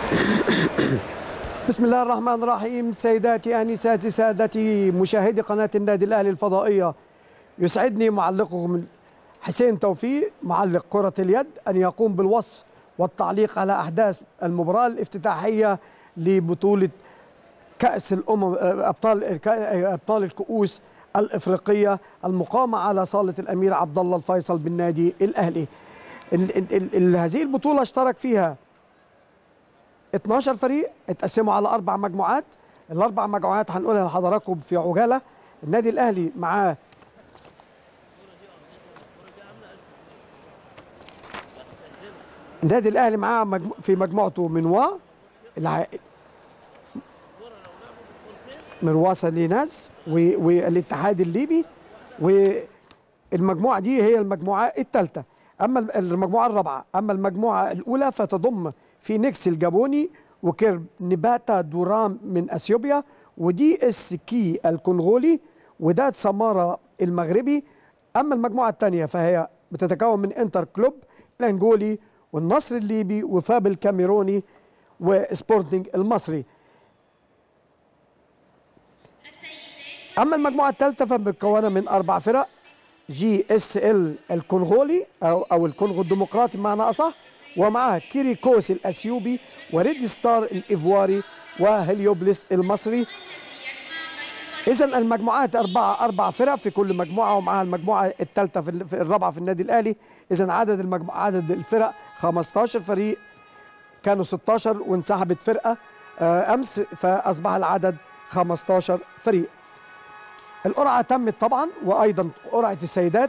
بسم الله الرحمن الرحيم سيداتي انساتي سادتي مشاهدي قناه النادي الاهلي الفضائيه يسعدني معلقكم حسين توفيق معلق كره اليد ان يقوم بالوصف والتعليق على احداث المباراه الافتتاحيه لبطوله كاس الامم ابطال ابطال الكؤوس الافريقيه المقامه على صاله الامير عبد الله الفيصل بالنادي الاهلي ال ال ال هذه البطوله اشترك فيها 12 فريق اتقسموا على اربع مجموعات الاربع مجموعات هنقولها لحضراتكم في عجاله النادي الاهلي معاه النادي الاهلي معاه مجمو... في مجموعته منوا الع... مرواسة ليناز و... والاتحاد الليبي والمجموعه دي هي المجموعه الثالثه اما المجموعه الرابعه اما المجموعه الاولى فتضم فينيكس الجابوني وكيرب نباتا دورام من اثيوبيا ودي اس كي الكونغولي وداد سمارا المغربي اما المجموعه الثانيه فهي بتتكون من انتر كلوب الانجولي والنصر الليبي وفاب الكاميروني وسبورتنج المصري اما المجموعه الثالثه فمكونه من اربع فرق جي اس ال الكونغولي او او الكونغو الديمقراطي بمعنى اصح ومعاه كيريكوس الاثيوبي وريد ستار الايفواري وهليوبلس المصري اذا المجموعات اربعه اربع فرق في كل مجموعه ومعها المجموعه الثالثه في الرابعه في النادي الاهلي اذا عدد المجموعة عدد الفرق 15 فريق كانوا 16 وانسحبت فرقه امس فاصبح العدد 15 فريق القرعه تمت طبعا وايضا قرعه السيدات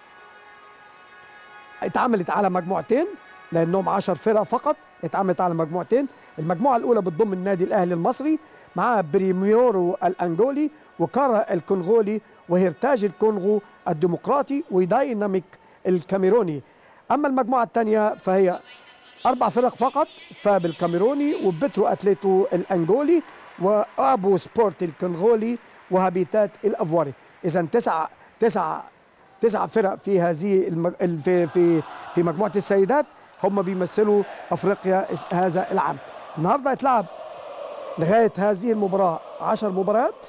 اتعملت على مجموعتين لانهم 10 فرق فقط اتعملت على مجموعتين المجموعه الاولى بتضم النادي الاهلي المصري مع بريميورو الانجولي وكارا الكونغولي وهيرتاج الكونغو الديمقراطي ودايناميك الكاميروني اما المجموعه الثانيه فهي اربع فرق فقط فاب الكاميروني وبترو اتليتو الانجولي وابو سبورت الكونغولي وهابيتات الافواري اذا تسع تسع تسع فرق في هذه المج... في في في مجموعه السيدات هم بيمثلوا افريقيا هذا العام النهارده اتلعب لغايه هذه المباراه 10 مباريات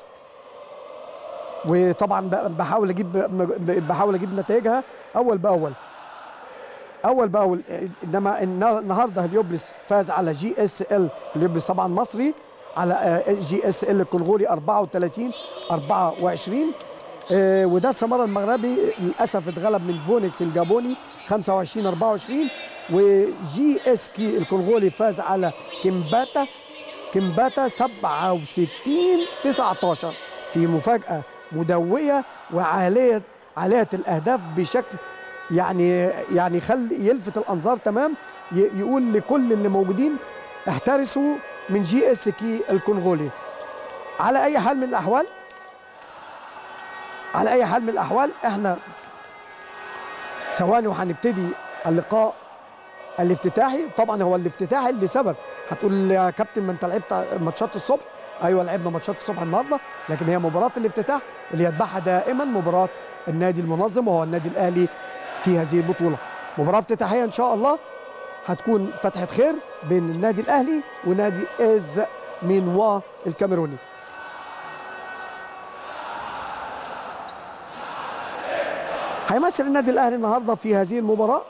وطبعا بحاول اجيب بحاول اجيب نتائجها اول باول اول باول انما النهارده هليوبلس فاز على جي اس ال هليوبلس طبعا مصري على جي اس ال الكونغولي 34 24 وده سمارة المغربي للاسف اتغلب من فونكس الجابوني 25 24 وجي اس كي الكونغولي فاز على كيمباتا كيمباتا 67 19 في مفاجاه مدويه وعاليه عاليه الاهداف بشكل يعني يعني يخلي يلفت الانظار تمام يقول لكل اللي موجودين احترسوا من جي اس كي الكونغولي على اي حال من الاحوال على اي حال من الاحوال احنا ثواني وهنبتدي اللقاء الافتتاحي طبعا هو الافتتاحي لسبب هتقول يا كابتن ما انت لعبت ماتشات الصبح ايوه لعبنا ماتشات الصبح النهارده لكن هي مباراه الافتتاح اللي يتبعها دائما مباراه النادي المنظم وهو النادي الاهلي في هذه البطوله مباراه افتتاحيه ان شاء الله هتكون فتحه خير بين النادي الاهلي ونادي از مينوا الكاميروني هيمثل النادي الاهلي النهارده في هذه المباراه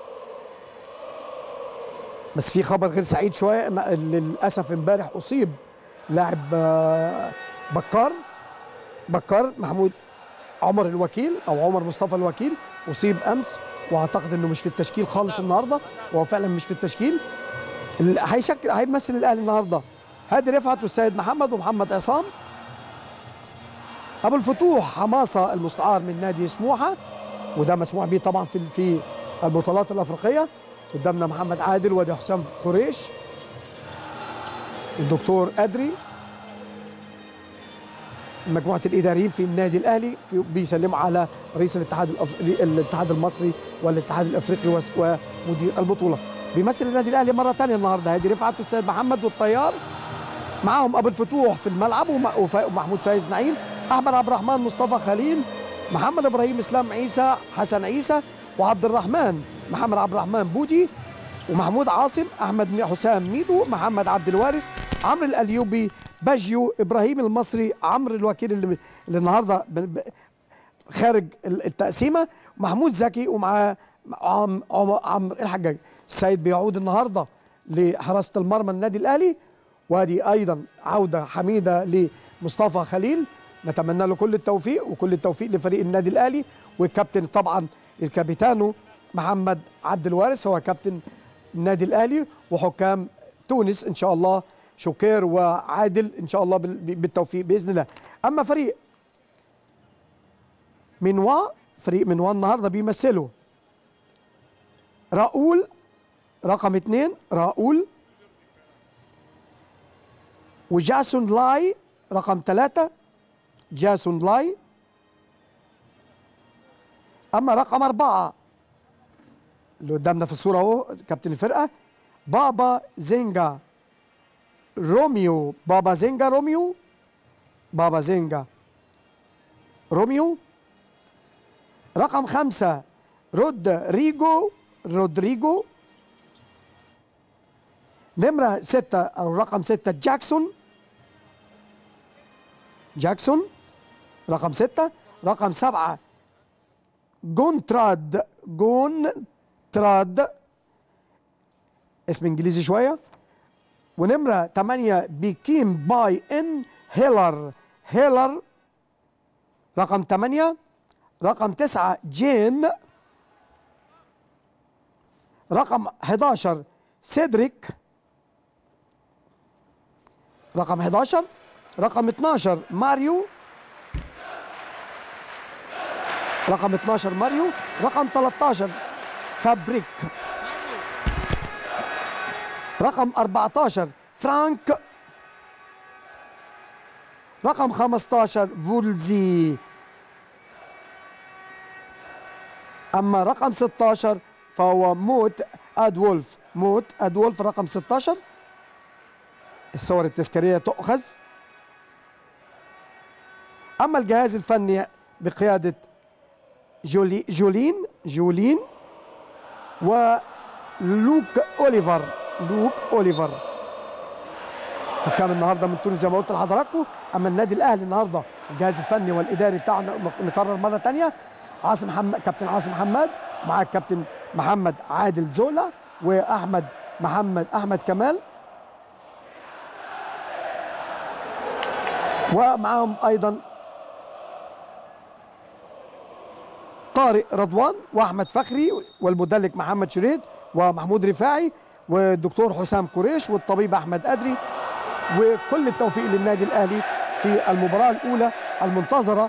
بس في خبر غير سعيد شويه للاسف امبارح اصيب لاعب بكار بكار محمود عمر الوكيل او عمر مصطفى الوكيل اصيب امس واعتقد انه مش في التشكيل خالص النهارده وهو فعلا مش في التشكيل هيشكل هيمثل الاهلي النهارده هادي رفعت والسيد محمد ومحمد عصام ابو الفتوح حماصه المستعار من نادي سموحه وده مسموح به طبعا في في البطولات الافريقيه قدامنا محمد عادل وادي حسام قريش الدكتور ادري مجموعه الاداريين في النادي الاهلي في بيسلموا على رئيس الاتحاد الأف... الاتحاد المصري والاتحاد الافريقي ومدير البطوله بيمثل النادي الاهلي مره ثانيه النهارده هادي رفعت والسيد محمد والطيار معاهم ابو الفتوح في الملعب ومحمود فايز نعيم احمد عبد الرحمن مصطفى خليل محمد ابراهيم اسلام عيسى حسن عيسى وعبد الرحمن محمد عبد الرحمن بودي ومحمود عاصم احمد حسام ميدو محمد عبد الوارث عمرو الايوبي باجيو ابراهيم المصري عمرو الوكيل اللي, اللي النهارده خارج التقسيمه محمود زكي ومعاه عم عمرو الحجاج السيد بيعود النهارده لحراسه المرمى النادي الاهلي وادي ايضا عوده حميده لمصطفى خليل نتمنى له كل التوفيق وكل التوفيق لفريق النادي الاهلي والكابتن طبعا الكابيتانو محمد عبد الوارث هو كابتن النادي الاهلي وحكام تونس ان شاء الله شوكير وعادل ان شاء الله بالتوفيق باذن الله اما فريق منوا فريق منوا النهارده بيمثله راؤول رقم اثنين راؤول وجاسون لاي رقم ثلاثة جاسون لاي أما رقم أربعة اللي قدامنا في الصورة أهو كابتن الفرقة بابا زينجا روميو بابا زينجا روميو بابا زينجا روميو رقم خمسة رودريجو رودريجو نمرة ستة أو رقم ستة جاكسون جاكسون رقم ستة رقم سبعة جونتراد جون تراد اسم انجليزي شويه ونمره 8 بيكيم باي ان هيلر هيلر رقم 8 رقم 9 جين رقم 11 سيدريك رقم 11 رقم 12 ماريو رقم 12 ماريو رقم 13 فابريك رقم 14 فرانك رقم 15 فولزي أما رقم 16 فهو موت أدولف موت أدولف رقم 16 الصور التذكارية تؤخذ أما الجهاز الفني بقيادة جولي جولين جولين ولوك أوليفر لوك أوليفر حكام النهارده من تونس زي ما قلت لحضراتكم اما النادي الاهلي النهارده الجهاز الفني والاداري بتاعه نكرر مره ثانيه عاصم محمد كابتن عاصم محمد مع الكابتن محمد عادل زولا واحمد محمد احمد كمال ومعاهم ايضا طارق رضوان واحمد فخري والمدلك محمد شريد ومحمود رفاعي والدكتور حسام قريش والطبيب احمد ادري وكل التوفيق للنادي الاهلي في المباراه الاولى المنتظره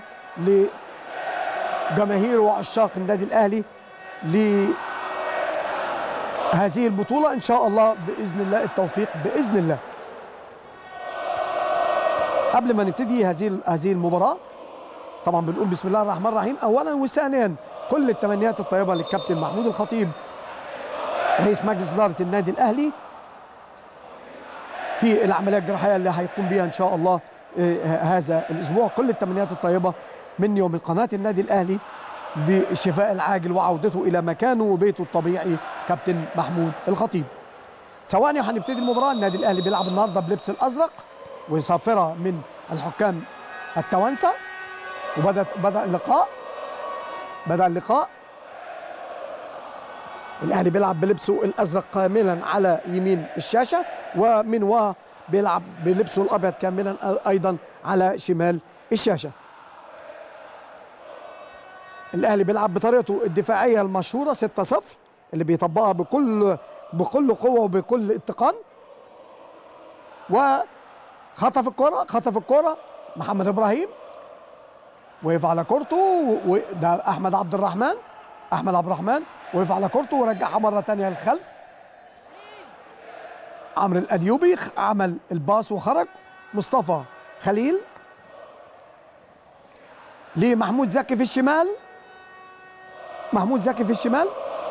لجماهير وعشاق النادي الاهلي لهذه البطوله ان شاء الله باذن الله التوفيق باذن الله قبل ما نبتدي هذه هذه المباراه طبعا بنقول بسم الله الرحمن الرحيم اولا وثانيا كل التمنيات الطيبه للكابتن محمود الخطيب رئيس مجلس اداره النادي الاهلي في العمليه الجراحيه اللي هيقوم بها ان شاء الله هذا الاسبوع كل التمنيات الطيبه مني ومن قناه النادي الاهلي بالشفاء العاجل وعودته الى مكانه وبيته الطبيعي كابتن محمود الخطيب ثواني وهنبتدي المباراه النادي الاهلي بيلعب النهارده بلبس الازرق وصافره من الحكام التوانسه وبدا بدا اللقاء بدا اللقاء الاهلي بيلعب بلبسه الازرق كاملا على يمين الشاشه ومن وا بيلعب بلبسه الابيض كاملا ايضا على شمال الشاشه الاهلي بيلعب بطريقته الدفاعيه المشهوره 6-0 اللي بيطبقها بكل بكل قوه وبكل اتقان وخطف الكره خطف الكره محمد ابراهيم وقف على كورته وده احمد عبد الرحمن احمد عبد الرحمن وقف على كورته ورجعها مره ثانيه للخلف عمرو الايوبي عمل الباص وخرج مصطفى خليل لمحمود زكي في الشمال محمود زكي في الشمال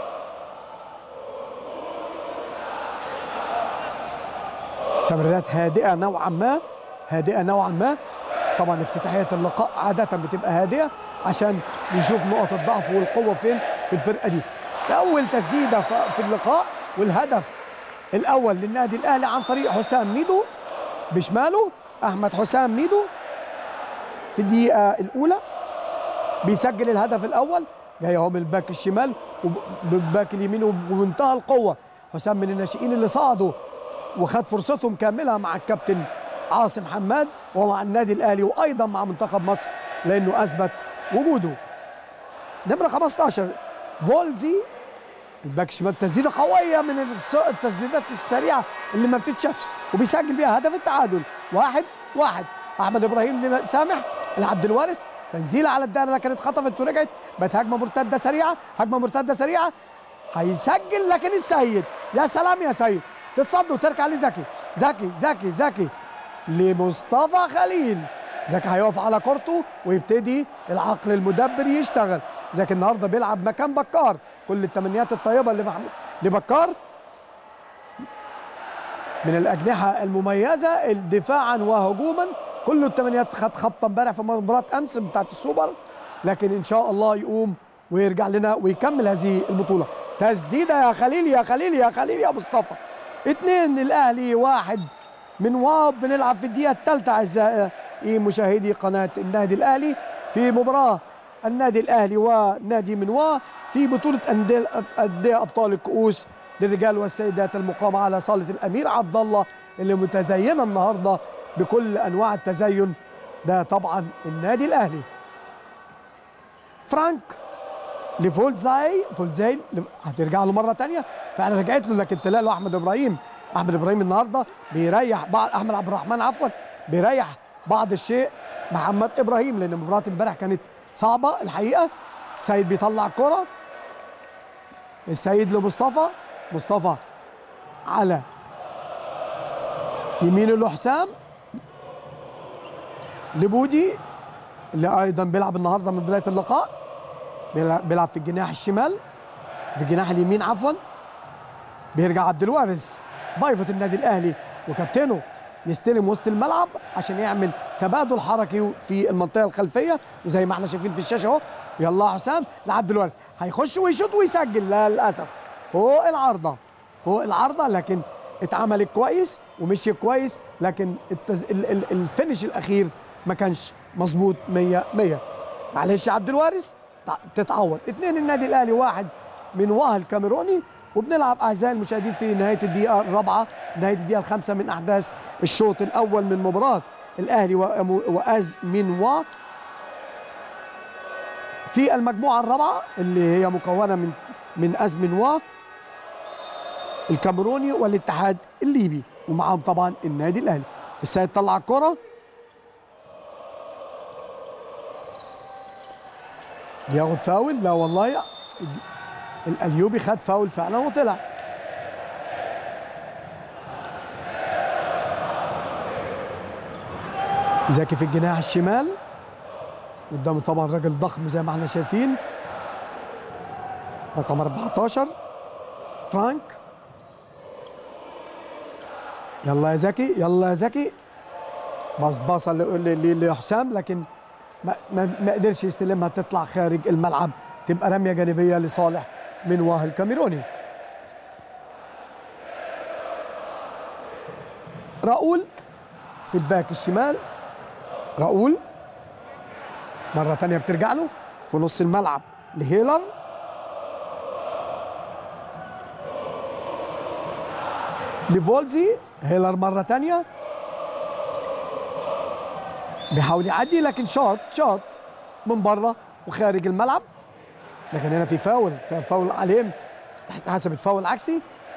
تمريرات هادئه نوعا ما هادئه نوعا ما طبعا افتتاحيه اللقاء عاده بتبقى هادئه عشان نشوف نقط الضعف والقوه فين في الفرقه دي اول تسديده في اللقاء والهدف الاول للنادي الاهلي عن طريق حسام ميدو بشماله احمد حسام ميدو في الدقيقه الاولى بيسجل الهدف الاول جاي اهو من الباك الشمال وبالباك اليمين وبمنتهى القوه حسام من الناشئين اللي صعدوا وخد فرصتهم كامله مع الكابتن عاصم حماد ومع النادي الاهلي وايضا مع منتخب مصر لانه اثبت وجوده نمره 15 فولزي الباك الشمال تسديده قويه من الس- التسديدات السريعه اللي ما بتتشافش وبيسجل بيها هدف التعادل واحد واحد احمد ابراهيم سامح لعبد الوارث تنزيله على الدائره لكن اتخطفت ورجعت بقت هجمه مرتده سريعه هجمه مرتده سريعه هيسجل لكن السيد يا سلام يا سيد تتصد وترجع لزكي زكي زكي زكي لمصطفى خليل زكي هيقف على كورته ويبتدي العقل المدبر يشتغل زكي النهارده بيلعب مكان بكار كل التمنيات الطيبه لمحمود لبكار من الاجنحه المميزه دفاعا وهجوما كل التمنيات خد خبطه امبارح في مباراه امس بتاعت السوبر لكن ان شاء الله يقوم ويرجع لنا ويكمل هذه البطوله تسديده يا خليل يا خليل يا خليل يا مصطفى اثنين الاهلي واحد من واب بنلعب في الدقيقه الثالثه اعزائي مشاهدي قناه النادي الاهلي في مباراه النادي الاهلي ونادي منوا في بطوله انديه انديه ابطال الكؤوس للرجال والسيدات المقامه على صاله الامير عبد الله اللي متزينه النهارده بكل انواع التزين ده طبعا النادي الاهلي فرانك لفولزاي فولزاي هترجع له مره تانية فعلا رجعت له لكن طلع له احمد ابراهيم احمد ابراهيم النهارده بيريح بعض احمد عبد الرحمن عفوا بيريح بعض الشيء محمد ابراهيم لان مباراه امبارح كانت صعبه الحقيقه السيد بيطلع الكره السيد لمصطفى مصطفى على يمينه لحسام لبودي اللي ايضا بيلعب النهارده من بدايه اللقاء بيلعب بيلعب في الجناح الشمال في الجناح اليمين عفوا بيرجع عبد الوارث ضيفة النادي الاهلي وكابتنه يستلم وسط الملعب عشان يعمل تبادل حركي في المنطقه الخلفيه وزي ما احنا شايفين في الشاشه اهو يلا حسام لعبد الوارث هيخش ويشوط ويسجل لا للاسف فوق العارضه فوق العارضه لكن اتعملت كويس ومشي كويس لكن التز... ال... ال... الفينش الاخير ما كانش مظبوط 100 100 معلش يا عبد الوارث تتعوض اثنين النادي الاهلي واحد من واه الكاميروني وبنلعب اعزائي المشاهدين في نهايه الدقيقه الرابعه نهايه الدقيقه الخامسه من احداث الشوط الاول من مباراه الاهلي واز مينوا في المجموعه الرابعه اللي هي مكونه من من از مينوا الكاميروني والاتحاد الليبي ومعاهم طبعا النادي الاهلي السيد طلع الكره بياخد فاول لا والله الايوبي خد فاول فعلا وطلع زكي في الجناح الشمال قدامه طبعا راجل ضخم زي ما احنا شايفين رقم 14 فرانك يلا يا زكي يلا يا زكي باص باصه لحسام لكن ما, ما, ما قدرش يستلمها تطلع خارج الملعب تبقى رميه جانبيه لصالح من واه الكاميروني راؤول في الباك الشمال راؤول مرة تانية بترجع له في نص الملعب لهيلر لفولزي هيلر مرة تانية بيحاول يعدي لكن شاط شاط من بره وخارج الملعب لكن هنا في فاول في فاول عليهم تحت حسب الفاول عكسي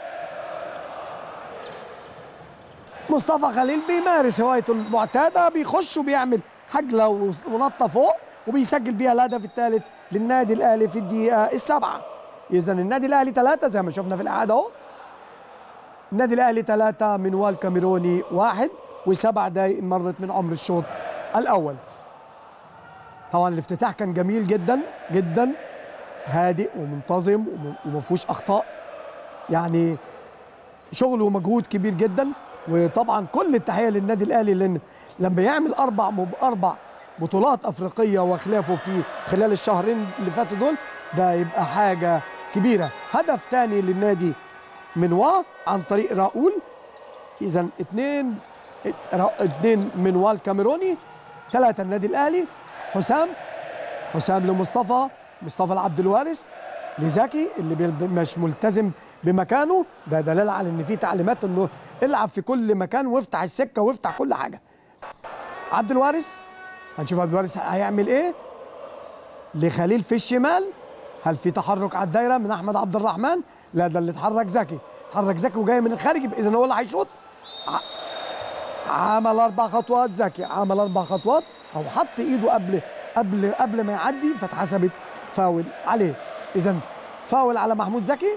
مصطفى خليل بيمارس هوايته المعتاده بيخش وبيعمل حجله ونطه فوق وبيسجل بيها الهدف الثالث للنادي الاهلي في الدقيقه السابعه اذا النادي الاهلي ثلاثه زي ما شفنا في الاعاده اهو النادي الاهلي ثلاثه من وال كاميروني واحد وسبع دقائق مرت من عمر الشوط الاول طبعا الافتتاح كان جميل جدا جدا هادئ ومنتظم وما فيهوش اخطاء يعني شغل ومجهود كبير جدا وطبعا كل التحيه للنادي الاهلي لان لما يعمل اربع مب... اربع بطولات افريقيه وخلافه في خلال الشهرين اللي فاتوا دول ده يبقى حاجه كبيره هدف ثاني للنادي منوا عن طريق راؤول اذا اثنين اثنين منوا الكاميروني ثلاثه النادي الاهلي حسام حسام لمصطفى مصطفى العبد الوارث لزكي اللي بي- مش ملتزم بمكانه ده دليل على ان في تعليمات انه العب في كل مكان وافتح السكه وافتح كل حاجه عبد الوارث هنشوف عبد الوارث هيعمل ايه لخليل في الشمال هل في تحرك على الدايره من احمد عبد الرحمن لا ده اللي اتحرك زكي اتحرك زكي وجاي من الخارج اذا هو اللي هيشوط ع- عمل اربع خطوات زكي عمل اربع خطوات او حط ايده قبل قبل قبل ما يعدي فاتحسبت فاول عليه اذا فاول على محمود زكي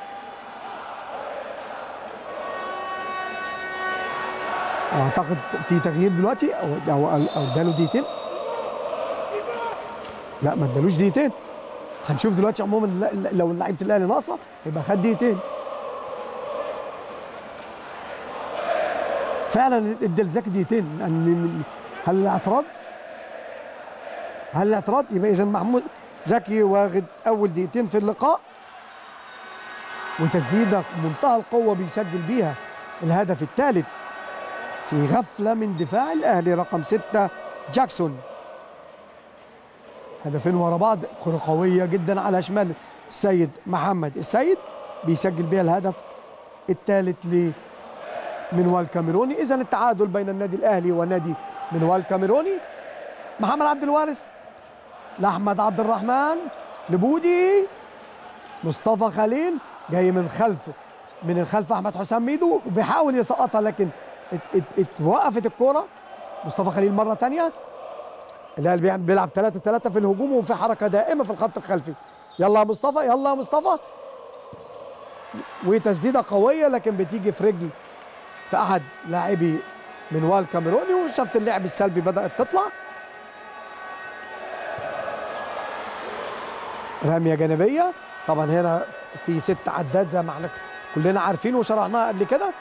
اعتقد في تغيير دلوقتي او او او اداله دقيقتين لا ما ادالوش دقيقتين هنشوف دلوقتي عموما ل- لو لعيبه الاهلي ناقصه يبقى خد دقيقتين فعلا ادى لزكي دقيقتين لان هل الاعتراض؟ هل الاعتراض؟ يبقى اذا محمود زكي واخد اول دقيقتين في اللقاء وتسديده منتهى القوه بيسجل بيها الهدف الثالث في غفله من دفاع الاهلي رقم ستة جاكسون هدفين ورا بعض كرة قوية جدا على شمال السيد محمد السيد بيسجل بيها الهدف الثالث لمنوال كاميروني إذا التعادل بين النادي الأهلي ونادي منوال كاميروني محمد عبد الوارث لأحمد عبد الرحمن لبودي مصطفى خليل جاي من خلف من الخلف أحمد حسام ميدو وبيحاول يسقطها لكن ات- ات- اتوقفت الكرة مصطفى خليل مرة تانية الاهلي بيعمل- بيلعب 3 3 في الهجوم وفي حركه دائمه في الخط الخلفي يلا يا مصطفى يلا يا مصطفى وتسديده قويه لكن بتيجي في رجل في احد لاعبي منوال كاميروني وشرط اللعب السلبي بدات تطلع رميه جانبيه طبعا هنا في ست عداد زي ما احنا كلنا عارفين وشرحناها قبل كده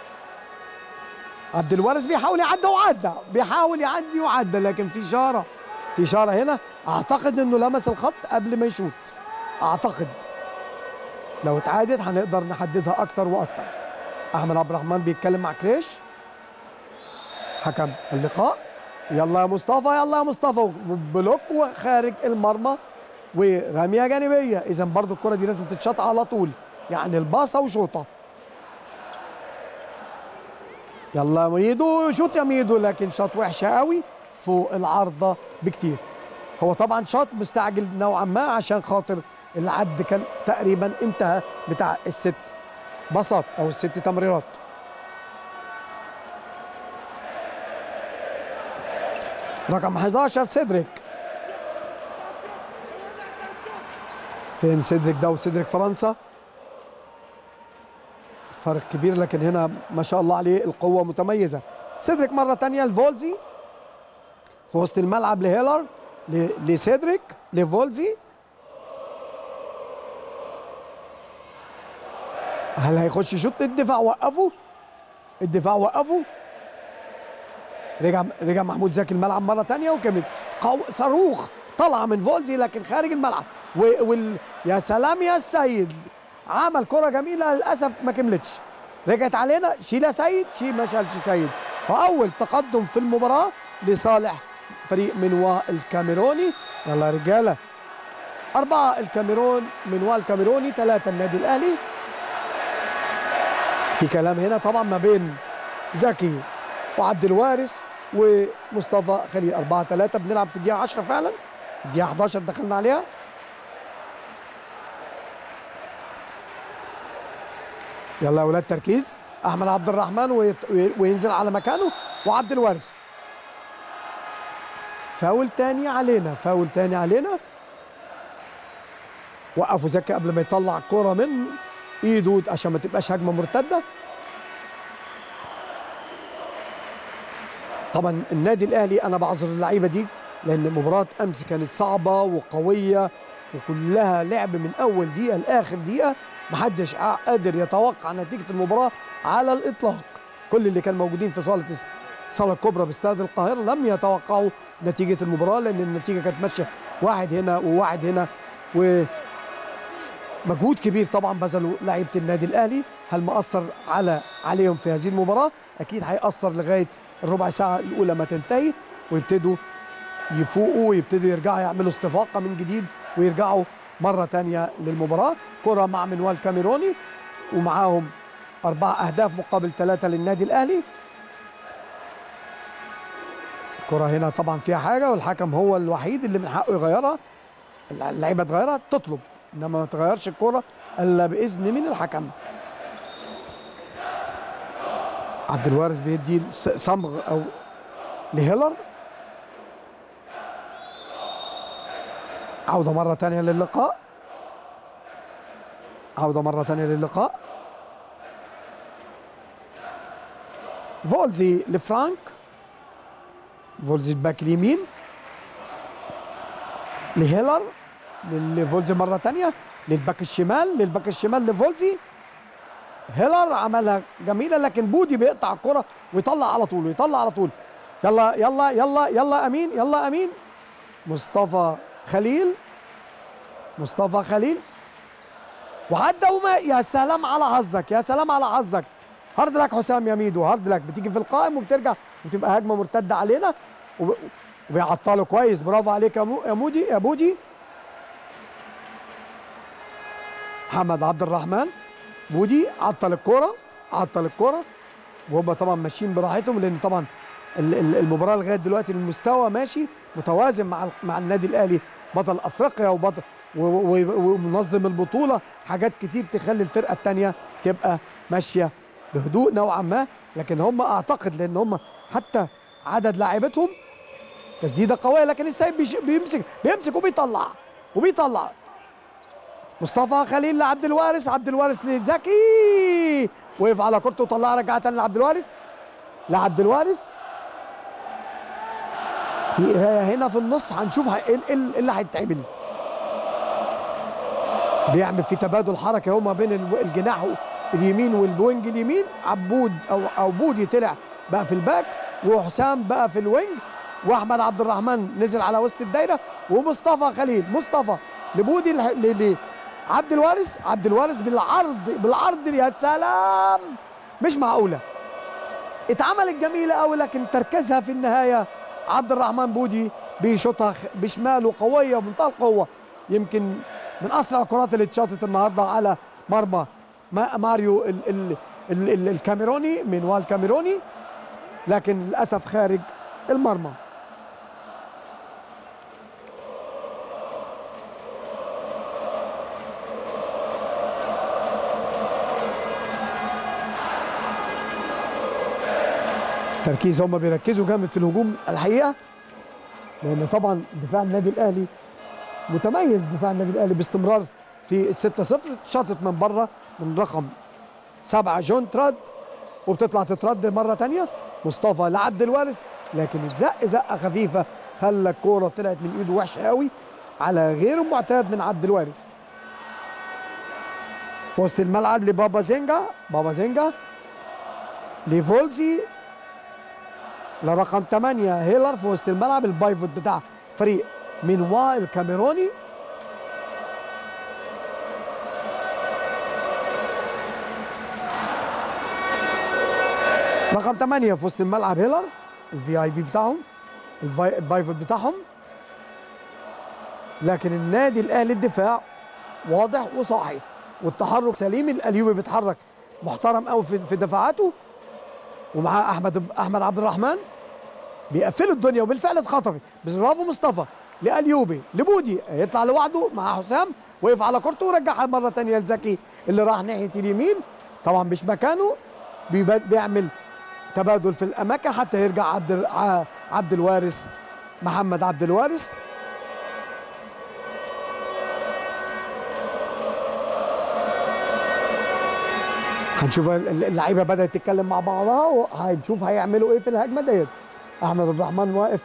عبد الوارث بيحاول يعدي وعدى بيحاول يعدي وعدى لكن في اشاره في اشاره هنا اعتقد انه لمس الخط قبل ما يشوط اعتقد لو اتعادت هنقدر نحددها اكتر واكتر احمد عبد الرحمن بيتكلم مع كريش حكم اللقاء يلا يا مصطفى يلا يا مصطفى بلوك وخارج المرمى ورميه جانبيه اذا برضو الكره دي لازم تتشاط على طول يعني الباصه وشوطه يلا يا ميدو شوط يا ميدو لكن شاط وحشه قوي فوق العارضه بكتير هو طبعا شاط مستعجل نوعا ما عشان خاطر العد كان تقريبا انتهى بتاع الست باصات او الست تمريرات رقم 11 سيدريك فين سيدريك ده وسيدريك فرنسا فرق كبير لكن هنا ما شاء الله عليه القوة متميزة سيدريك مرة تانية لفولزي في وسط الملعب لهيلر ل- لسيدريك لفولزي هل هيخش يشوط الدفاع وقفه الدفاع وقفه رجع رجع محمود زكي الملعب مره تانية وكانت قو... صاروخ طالعه من فولزي لكن خارج الملعب و... وال... يا سلام يا السيد عمل كره جميله للاسف ما كملتش رجعت علينا شيل يا سيد شيل ما شالش سيد واول تقدم في المباراه لصالح فريق منوا الكاميروني يلا يا رجاله أربعة الكاميرون منوا الكاميروني ثلاثة النادي الأهلي في كلام هنا طبعا ما بين زكي وعبد الوارث ومصطفى خليل 4 3 بنلعب في الدقيقة 10 فعلا في الدقيقة 11 دخلنا عليها يلا يا ولاد تركيز احمد عبد الرحمن ويت- وي- وينزل على مكانه وعبد الوارث فاول تاني علينا فاول تاني علينا وقفوا زكي قبل ما يطلع الكرة من ايده عشان ما تبقاش هجمة مرتدة طبعا النادي الاهلي انا بعذر اللعيبه دي لان مباراه امس كانت صعبه وقويه وكلها لعب من اول دقيقه لاخر دقيقه محدش ع- قادر يتوقع نتيجه المباراه على الاطلاق كل اللي كان موجودين في صاله الس- الصاله الكبرى باستاد القاهره لم يتوقعوا نتيجه المباراه لان النتيجه كانت ماشيه واحد هنا وواحد هنا و مجهود كبير طبعا بذلوا لعيبه النادي الاهلي هل مأثر على عليهم في هذه المباراه اكيد هيأثر لغايه الربع ساعه الاولى ما تنتهي ويبتدوا يفوقوا ويبتدوا يرجعوا يعملوا استفاقه من جديد ويرجعوا مره تانية للمباراه كره مع منوال كاميروني ومعاهم اربع اهداف مقابل ثلاثه للنادي الاهلي الكره هنا طبعا فيها حاجه والحكم هو الوحيد اللي من حقه يغيرها اللعيبه تغيرها تطلب انما ما تغيرش الكره الا باذن من الحكم عبد الوارث بيدي س- صمغ او لهيلر عودة مرة ثانية للقاء عودة مرة ثانية للقاء فولزي لفرانك فولزي الباك اليمين لهيلر لفولزي مرة ثانية للباك الشمال للباك الشمال لفولزي هيلر عملها جميلة لكن بودي بيقطع الكرة ويطلع على طول ويطلع على طول يلا يلا يلا يلا أمين يلا أمين مصطفى خليل مصطفى خليل وعدى وما يا سلام على حظك يا سلام على حظك هارد لك حسام يا ميدو هارد لك بتيجي في القائم وبترجع وتبقى هجمه مرتده علينا وب- وبيعطله كويس برافو عليك يا مو- يا مودي يا بوجي محمد عبد الرحمن بودي عطل الكوره عطل الكوره وهم طبعا ماشيين براحتهم لان طبعا ال- ال- المباراه لغايه دلوقتي المستوى ماشي متوازن مع ال- مع النادي الاهلي بطل افريقيا وبطل و- و- ومنظم البطوله حاجات كتير تخلي الفرقه الثانيه تبقى ماشيه بهدوء نوعا ما لكن هم اعتقد لان هم حتى عدد لاعبتهم تسديده قويه لكن السيد بيش- بيمسك بيمسك وبيطلع وبيطلع مصطفى خليل لعبد الوارث عبد الوارث لزكي وقف على كورته وطلعها رجعها تاني لعبد الوارث لعبد الوارث في قرايه هنا في النص هنشوف ه- ايه إيه اللي هيتعمل بيعمل في تبادل حركه هو ما بين الو- الجناح اليمين والوينج اليمين عبود او او بودي طلع بقى في الباك وحسام بقى في الوينج واحمد عبد الرحمن نزل على وسط الدايره ومصطفى خليل مصطفى لبودي ل- ل- لعبد الوارث عبد الوارث بالعرض بالعرض يا سلام مش معقوله اتعملت جميله قوي لكن تركيزها في النهايه عبد الرحمن بودي بيشوطها خ- بشماله قويه بمنتهى القوه يمكن من اسرع الكرات اللي اتشاطت النهارده على مرمى ما- ماريو ال ال ال ال الكاميروني منوال كاميروني لكن للاسف خارج المرمى تركيز هم بيركزوا جامد في الهجوم الحقيقه لان طبعا دفاع النادي الاهلي متميز دفاع النادي الاهلي باستمرار في الستة صفر شاطت من بره من رقم سبعة جون تراد وبتطلع تترد مرة تانية مصطفى لعبد الوارث لكن اتزق زقة خفيفة خلى الكورة طلعت من ايده وحشة قوي على غير المعتاد من عبد الوارث في وسط الملعب لبابا زينجا بابا زينجا لفولزي لرقم 8 هيلر في وسط الملعب البايفوت بتاع فريق مينوا الكاميروني رقم 8 في وسط الملعب هيلر الفي اي بي بتاعهم الفاي- البايفوت بتاعهم لكن النادي الاهلي الدفاع واضح وصاحي والتحرك سليم الايوبي بيتحرك محترم قوي في في دفاعاته ومعاه احمد احمد عبد الرحمن بيقفلوا الدنيا وبالفعل اتخطفت بس برافو مصطفى لايوبي لبودي يطلع لوحده مع حسام وقف على كورته ورجعها مره ثانيه لزكي اللي راح ناحيه اليمين طبعا مش مكانه بيبد- بيعمل تبادل في الاماكن حتى يرجع عبد ال- ع- عبد الوارث محمد عبد الوارث هنشوف ال- ال- اللعيبه بدات تتكلم مع بعضها وهنشوف هيعملوا ايه في الهجمه ديت احمد عبد الرحمن واقف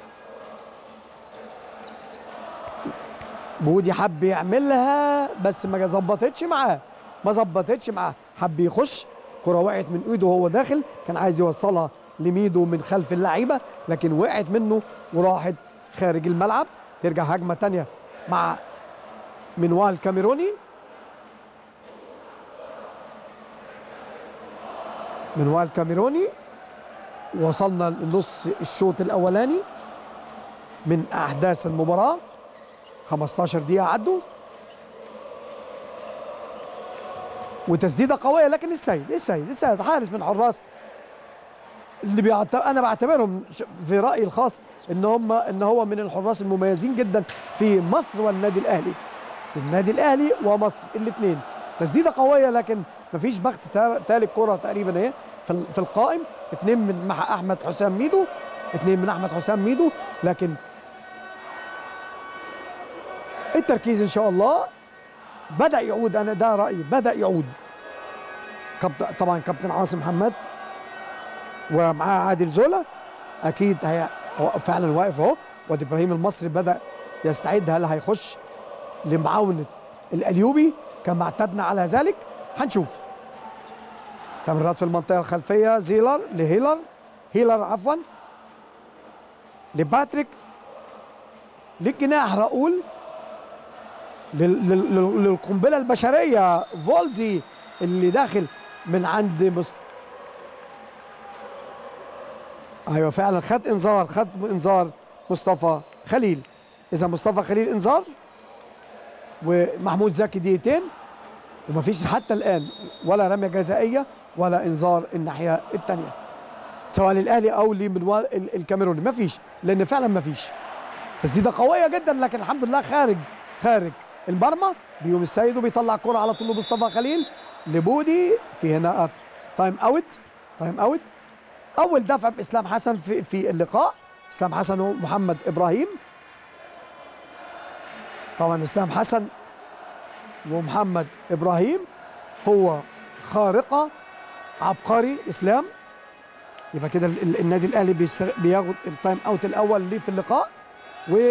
بودي حب يعملها بس ما ظبطتش معاه ما ظبطتش معاه حب يخش كرة وقعت من ايده وهو داخل كان عايز يوصلها لميدو من خلف اللعيبه لكن وقعت منه وراحت خارج الملعب ترجع هجمه تانية مع منوال كاميروني من وائل كاميروني وصلنا لنص الشوط الاولاني من احداث المباراه 15 دقيقه عدوا وتسديده قويه لكن السيد السيد السيد حارس من حراس اللي بيعت... انا بعتبرهم ش- في رايي الخاص ان هم ان هو من الحراس المميزين جدا في مصر والنادي الاهلي في النادي الاهلي ومصر الاثنين تسديده قويه لكن مفيش بخت تا- تالت كره تقريبا اهي في ال- في القائم اثنين من مع احمد حسام ميدو اثنين من احمد حسام ميدو لكن التركيز ان شاء الله بدا يعود انا ده رايي بدا يعود كابتن طبعا كابتن عاصم محمد ومعاه عادل زولا اكيد هي هو فعلا واقف اهو وادي ابراهيم المصري بدا يستعد هل هيخش لمعاونه الاليوبي كما اعتدنا على ذلك هنشوف تمريرات في المنطقه الخلفيه زيلر لهيلر هيلر عفوا لباتريك للجناح راؤول لل- لل- لل- للقنبله البشريه فولزي اللي داخل من عند مست... ايوه فعلا خد انذار خد انذار مصطفى خليل اذا مصطفى خليل انذار ومحمود زكي دقيقتين ومفيش حتى الان ولا رميه جزائيه ولا انذار الناحيه الثانيه سواء للاهلي او لمنوال ال- الكاميروني مفيش لان فعلا مفيش تسديده قويه جدا لكن الحمد لله خارج خارج المرمى بيوم السيد وبيطلع كرة على طول مصطفى خليل لبودي في هنا تايم اوت تايم اوت اول دفع باسلام حسن في في اللقاء اسلام حسن ومحمد ابراهيم طبعا اسلام حسن ومحمد ابراهيم قوه خارقه عبقري اسلام يبقى كده ال- ال- النادي الاهلي بيست- بياخد التايم اوت الاول ليه في اللقاء و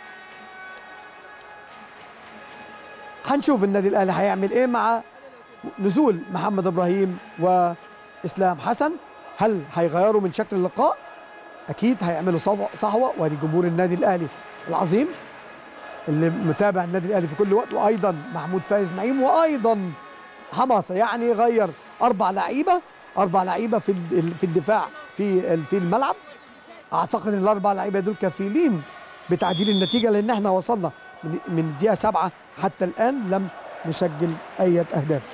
هنشوف النادي الاهلي هيعمل ايه مع نزول محمد ابراهيم واسلام حسن هل هيغيروا من شكل اللقاء اكيد هيعملوا صفوة- صحوه وادي جمهور النادي الاهلي العظيم اللي متابع النادي الاهلي في كل وقت وايضا محمود فايز نعيم وايضا حماسه يعني غير اربع لعيبه اربع لعيبه في ال- في الدفاع في ال- في الملعب اعتقد ان الاربع لعيبه دول كفيلين بتعديل النتيجه لان احنا وصلنا من من الدقيقه سبعة حتى الان لم نسجل اي اهداف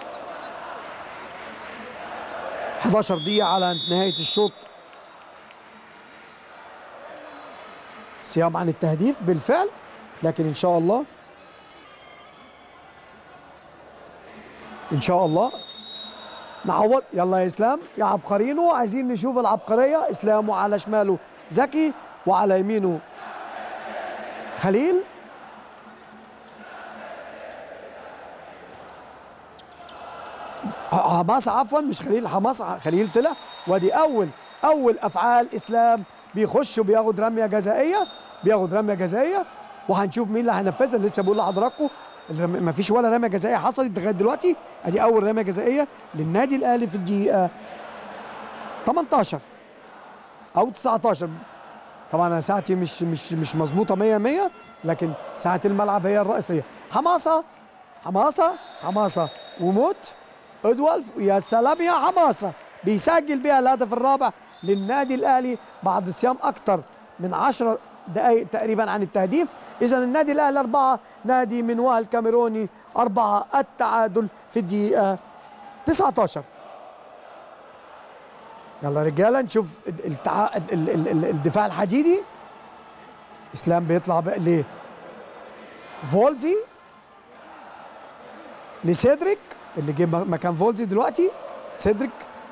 11 دقيقه على نهايه الشوط صيام عن التهديف بالفعل لكن ان شاء الله ان شاء الله نعوض يلا يا اسلام يا عبقرينو عايزين نشوف العبقريه اسلام وعلى شماله زكي وعلى يمينه خليل حماس عفوا مش خليل حماس خليل طلع وادي اول اول افعال اسلام بيخش وبياخد رميه جزائيه بياخد رميه جزائيه وهنشوف مين اللي هينفذها لسه بقول لحضراتكم ما فيش ولا رميه جزائيه حصلت لغايه دلوقتي ادي اول رميه جزائيه للنادي الاهلي في الدقيقه 18 او 19 طبعا انا ساعتي مش مش مش مظبوطه 100 100 لكن ساعه الملعب هي الرئيسيه حماسه حماسه حماسه وموت ادولف يا سلام يا حماسه بيسجل بها الهدف الرابع للنادي الاهلي بعد صيام اكثر من 10 دقائق تقريبا عن التهديف اذا النادي الاهلي اربعه نادي منوال الكاميروني اربعه التعادل في الدقيقه 19 يلا رجاله نشوف التع... ال... ال... ال... الدفاع الحديدي اسلام بيطلع بقى ليه فولزي لسيدريك اللي جه مكان فولزي دلوقتي سيدريك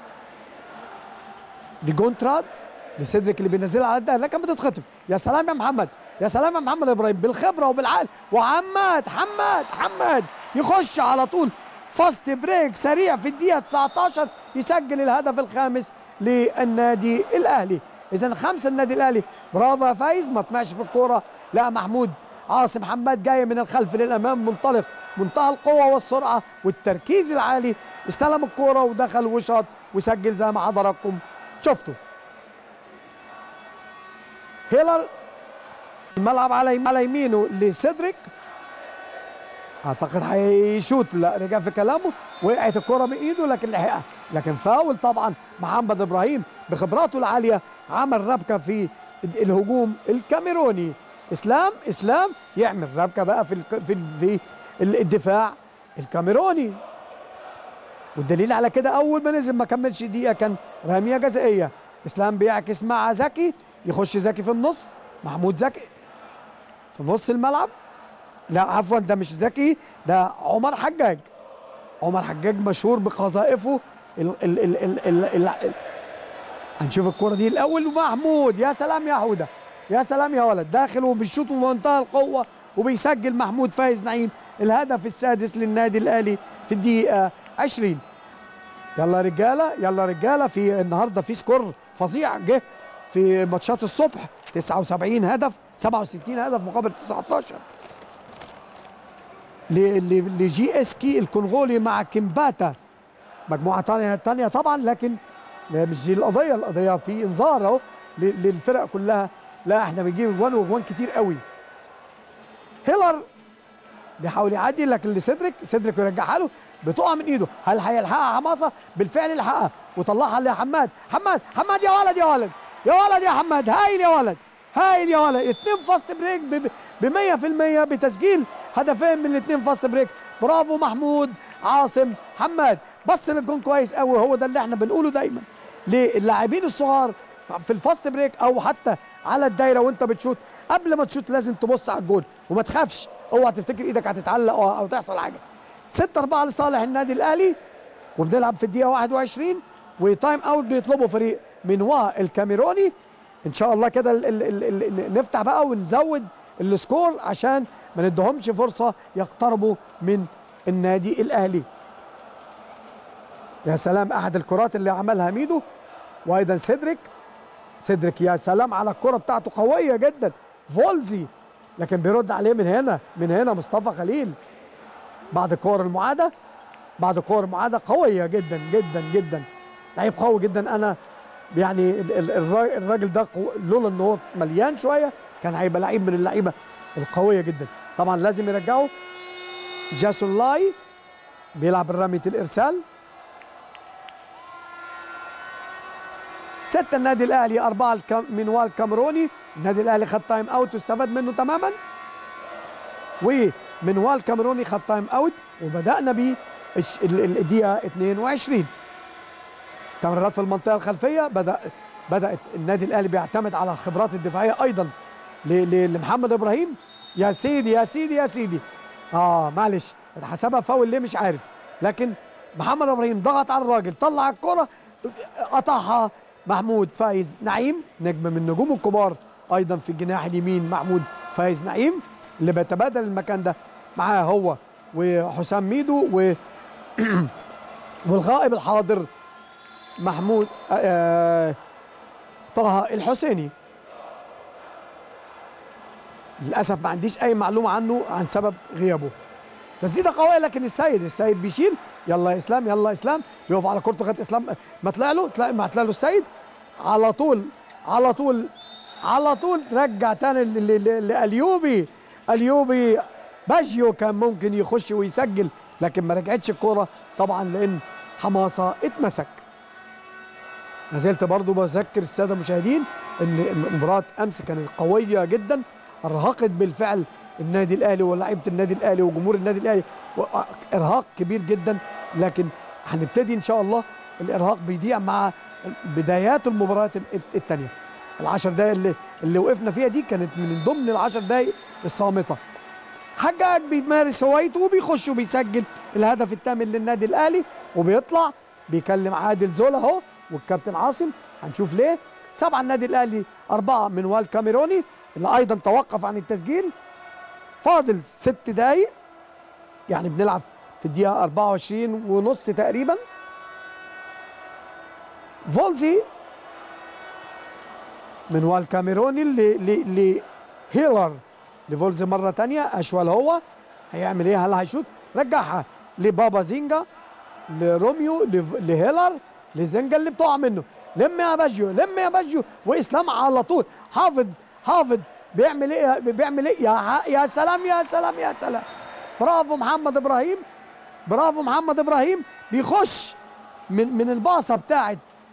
لجونتراد لسيدريك اللي بينزلها على الدهر لكن بتتخطف يا سلام يا محمد يا سلام يا محمد ابراهيم بالخبره وبالعقل وحماد حماد حماد يخش على طول فاست بريك سريع في الدقيقه 19 يسجل الهدف الخامس للنادي الاهلي اذا خمسه النادي الاهلي برافو يا فايز ما طمعش في الكوره لا محمود عاصم حماد جاي من الخلف للامام منطلق منتهى القوه والسرعه والتركيز العالي استلم الكوره ودخل وشاط وسجل زي ما حضراتكم شفتوا هيلر الملعب على على يمينه لسيدريك اعتقد هيشوت لا رجع في كلامه وقعت الكره من ايده لكن لحقها لكن فاول طبعا محمد ابراهيم بخبراته العاليه عمل ربكه في الهجوم الكاميروني اسلام اسلام يعمل ربكه بقى في الك- في في الدفاع الكاميروني والدليل على كده اول ما نزل ما كملش دقيقه كان رميه جزائيه اسلام بيعكس مع زكي يخش زكي في النص محمود زكي في نص الملعب لا عفوا ده مش زكي ده عمر حجاج عمر حجاج مشهور بقذائفه ال ال ال ال ال ال ال هنشوف الكرة دي الأول ومحمود يا سلام يا حودة يا سلام يا ولد داخل وبيشوط بمنتهى القوة وبيسجل محمود فايز نعيم الهدف السادس للنادي الأهلي في الدقيقة 20 يلا يا رجالة يلا يا رجالة في النهاردة في سكور فظيع جه في ماتشات الصبح 79 هدف 67 هدف مقابل 19 ل- ل- لجي اس كي الكونغولي مع كيمباتا مجموعه تانية تانية طبعا لكن لا مش دي القضيه القضيه في انذار اهو ل- للفرق كلها لا احنا بنجيب اجوان واجوان كتير قوي هيلر بيحاول يعدي لكن لسيدريك سيدريك يرجعها له بتقع من ايده هل هيلحقها حماسه بالفعل لحقها وطلعها لحماد حماد حماد يا ولد يا ولد يا ولد يا حماد هايل يا ولد هايل يا ولد اتنين فاست بريك ب 100% بتسجيل هدفين من الاثنين فاست بريك برافو محمود عاصم حماد بص للجون كويس قوي هو ده اللي احنا بنقوله دايما للاعبين الصغار في الفاست بريك او حتى على الدايره وانت بتشوت قبل ما تشوت لازم تبص على الجول وما تخافش اوعى تفتكر ايدك هتتعلق او, أو تحصل حاجه 6 4 لصالح النادي الاهلي وبنلعب في الدقيقه 21 وتايم اوت بيطلبه فريق منوا الكاميروني ان شاء الله كده ال- ال- ال- ال- نفتح بقى ونزود السكور عشان ما ندهمش فرصه يقتربوا من النادي الاهلي يا سلام احد الكرات اللي عملها ميدو وايضا سيدريك سيدريك يا سلام على الكره بتاعته قويه جدا فولزي لكن بيرد عليه من هنا من هنا مصطفى خليل بعد الكور المعاده بعد الكور المعاده قويه جدا جدا جدا لعيب قوي جدا انا يعني ال- ال- الراجل الراجل ده قو- لولا ان هو مليان شويه كان هيبقى لعيب من اللعيبه القويه جدا طبعا لازم يرجعه جاسون لاي بيلعب رميه الارسال ستة النادي الاهلي أربعة الكام منوال الكاميروني النادي الاهلي خد تايم اوت واستفاد منه تماما ومنوال الكاميروني خد تايم اوت وبدأنا ب الدقيقة 22 تمريرات في المنطقة الخلفية بدأ بدأت النادي الاهلي بيعتمد على الخبرات الدفاعية ايضا ل- ل- لمحمد ابراهيم يا سيدي يا سيدي يا سيدي اه معلش حسبها فاول ليه مش عارف لكن محمد ابراهيم ضغط على الراجل طلع الكرة قطعها محمود فايز نعيم نجم من النجوم الكبار ايضا في الجناح اليمين محمود فايز نعيم اللي بيتبادل المكان ده معاه هو وحسام ميدو و والغائب الحاضر محمود آه طه الحسيني للاسف ما عنديش اي معلومه عنه عن سبب غيابه تسديده قويه لكن السيد السيد بيشيل يلا يا اسلام يلا يا اسلام بيقف على كورته خد اسلام ما طلع له طلع ما طلع له السيد على طول على طول على طول رجع تاني ل- ل- ل- لاليوبي اليوبي باجيو كان ممكن يخش ويسجل لكن ما رجعتش الكوره طبعا لان حماسه اتمسك ما زلت برضو بذكر الساده المشاهدين ان مباراه امس كانت قويه جدا ارهقت بالفعل النادي الاهلي ولاعيبه النادي الاهلي وجمهور النادي الاهلي و- ارهاق كبير جدا لكن هنبتدي ان شاء الله الارهاق بيضيع مع بدايات المباريات الثانيه العشر دقايق اللي اللي وقفنا فيها دي كانت من ضمن العشر دقايق الصامته حجاج بيمارس هوايته وبيخش وبيسجل الهدف الثامن للنادي الاهلي وبيطلع بيكلم عادل زولا اهو والكابتن عاصم هنشوف ليه سبعه النادي الاهلي اربعه من وال كاميروني اللي ايضا توقف عن التسجيل فاضل ست دقايق يعني بنلعب في الدقيقه 24 ونص تقريبا فولزي من وال كاميروني ل هيلر لفولز مره تانية اشول هو هيعمل ايه هل هيشوط رجعها لبابا زينجا لروميو لف- لهيلر لزنجا اللي بتقع منه لم يا باجيو لم يا باجيو واسلام على طول حافظ حافظ بيعمل ايه بيعمل ايه يا ع- يا سلام يا سلام يا سلام برافو محمد ابراهيم برافو محمد ابراهيم بيخش من من الباصه بتاعت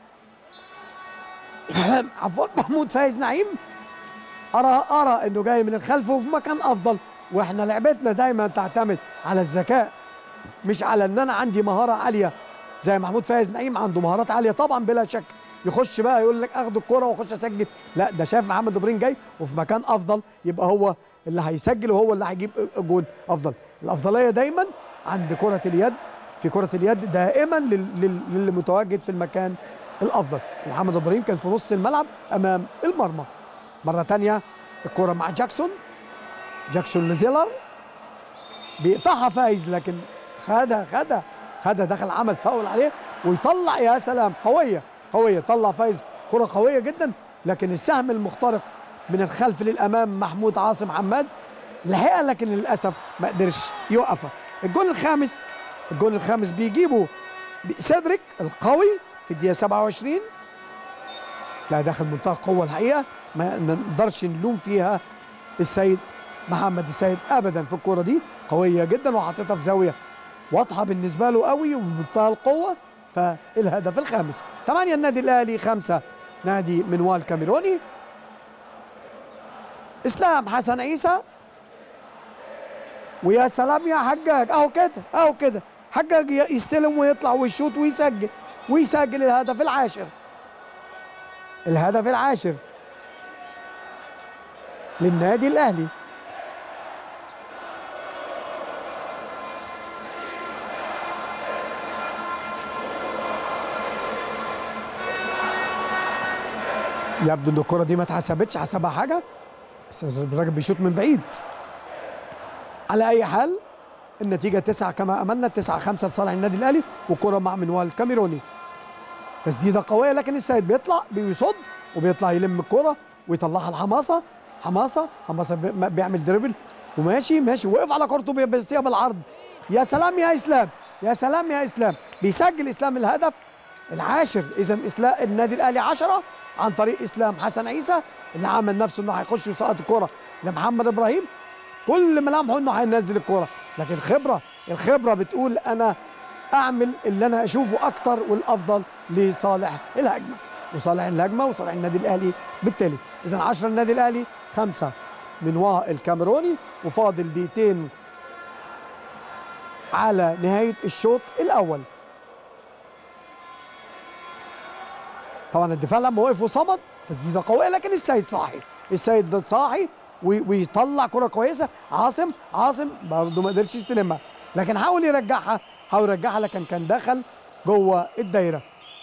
عفوا محمود فايز نعيم ارى ارى انه جاي من الخلف وفي مكان افضل واحنا لعبتنا دايما تعتمد على الذكاء مش على ان انا عندي مهاره عاليه زي محمود فايز نعيم عنده مهارات عاليه طبعا بلا شك يخش بقى يقول لك اخد الكرة واخش اسجل لا ده شاف محمد ابراهيم جاي وفي مكان افضل يبقى هو اللي هيسجل وهو اللي هيجيب جول افضل الافضليه دايما عند كره اليد في كره اليد دائما لل- لل- للي متواجد في المكان الافضل محمد ابراهيم كان في نص الملعب امام المرمى مره تانية الكره مع جاكسون جاكسون لزيلر بيقطعها فايز لكن خدها خدها خدها دخل عمل فاول عليه ويطلع يا سلام قويه قويه طلع فايز كره قويه جدا لكن السهم المخترق من الخلف للامام محمود عاصم حماد لحقها لكن للاسف ما قدرش يوقفها الجول الخامس الجول الخامس بيجيبه سيدريك القوي في الدقيقه 27 لا داخل منتهى القوه الحقيقه ما ما نقدرش نلوم فيها السيد محمد السيد ابدا في الكوره دي قويه جدا وحاططها في زاويه واضحه بالنسبه له قوي وبمنتهى القوه فالهدف الخامس 8 النادي الاهلي 5 نادي منوال كاميروني اسلام حسن عيسى ويا سلام يا حجاج اهو كده اهو كده حجاج ي- يستلم ويطلع ويشوط ويسجل ويسجل الهدف العاشر الهدف العاشر للنادي الاهلي يبدو ان الكره دي ما اتحسبتش حسبها حاجه بس الراجل بيشوط من بعيد على اي حال النتيجه تسعة كما املنا تسعة خمسة لصالح النادي الاهلي وكره مع منوال كاميروني تسديده قويه لكن السيد بيطلع بيصد وبيطلع يلم الكره ويطلعها لحماسه حماسه حماسه بي- ما- بيعمل دربل وماشي ماشي وقف على كورته بي- بيصيها بالعرض يا سلام يا اسلام يا سلام يا اسلام بيسجل اسلام الهدف العاشر اذا اسلام النادي الاهلي 10 عن طريق اسلام حسن عيسى اللي عامل نفسه انه هيخش ويسقط الكره لمحمد ابراهيم كل ملامحه انه هينزل الكره لكن خبره الخبره بتقول انا اعمل اللي انا اشوفه اكتر والافضل لصالح الهجمه وصالح الهجمه وصالح النادي الاهلي بالتالي اذا 10 النادي الاهلي خمسه من واء الكاميروني وفاضل دقيقتين على نهايه الشوط الاول طبعا الدفاع لما وقف وصمد تسديده قويه لكن السيد صاحي السيد ده صاحي وي- ويطلع كره كويسه عاصم عاصم برضه ما قدرش يستلمها لكن حاول يرجعها حاول يرجعها لكن كان دخل جوه الدايره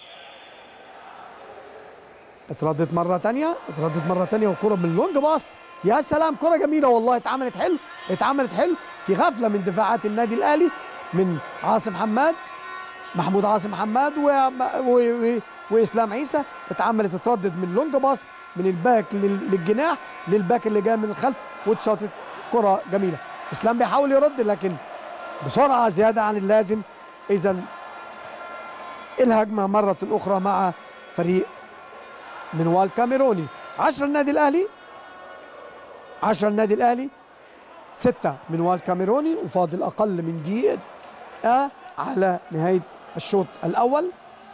اتردت مره تانية اتردت مره تانية وكره من لونج باص يا سلام كره جميله والله اتعملت حلو اتعملت حلو في غفله من دفاعات النادي الاهلي من عاصم حماد محمود عاصم حماد و... و... و... واسلام عيسى اتعملت اتردد من لونج باص من الباك لل... للجناح للباك اللي جاي من الخلف واتشاطت كره جميله اسلام بيحاول يرد لكن بسرعه زياده عن اللازم اذا الهجمه مره اخرى مع فريق منوال كاميروني 10 النادي الاهلي 10 النادي الاهلي 6 منوال كاميروني وفاضل اقل من دقيقه على نهايه الشوط الاول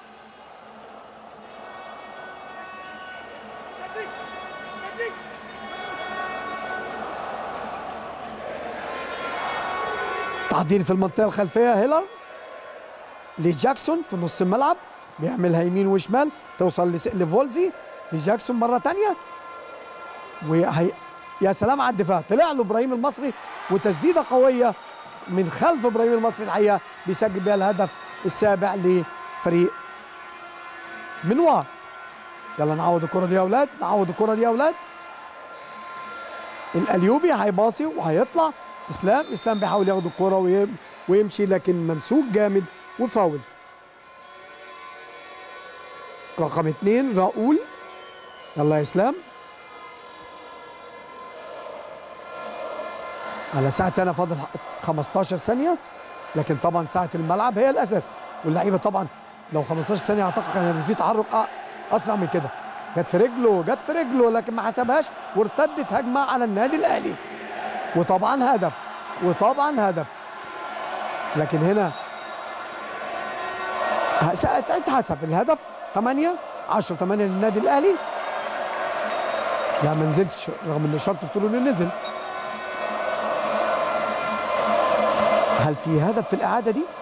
تعديل في المنطقه الخلفيه هيلر لجاكسون في نص الملعب بيعملها يمين وشمال توصل لس- لفولزي لجاكسون مره تانية وهي يا سلام على الدفاع طلع له ابراهيم المصري وتسديده قويه من خلف ابراهيم المصري الحقيقه بيسجل بها الهدف السابع لفريق منوا يلا نعوض الكره دي يا اولاد نعوض الكره دي يا اولاد الاليوبي هيباصي وهيطلع اسلام اسلام بيحاول ياخد الكره ويم- ويمشي لكن ممسوك جامد وفاول رقم اثنين راؤول يلا يا اسلام على ساعة أنا فاضل 15 ثانية لكن طبعا ساعة الملعب هي الأساس واللعيبة طبعا لو 15 ثانية أعتقد كان هيبقى في تحرك أ- أسرع من كده جت في رجله جت في رجله لكن ما حسبهاش وارتدت هجمة على النادي الأهلي وطبعا هدف وطبعا هدف لكن هنا اتحسب الهدف 8 10 8 للنادي الاهلي لا ما نزلش رغم ان الشرط بتقول انه نزل هل في هدف في الاعاده دي؟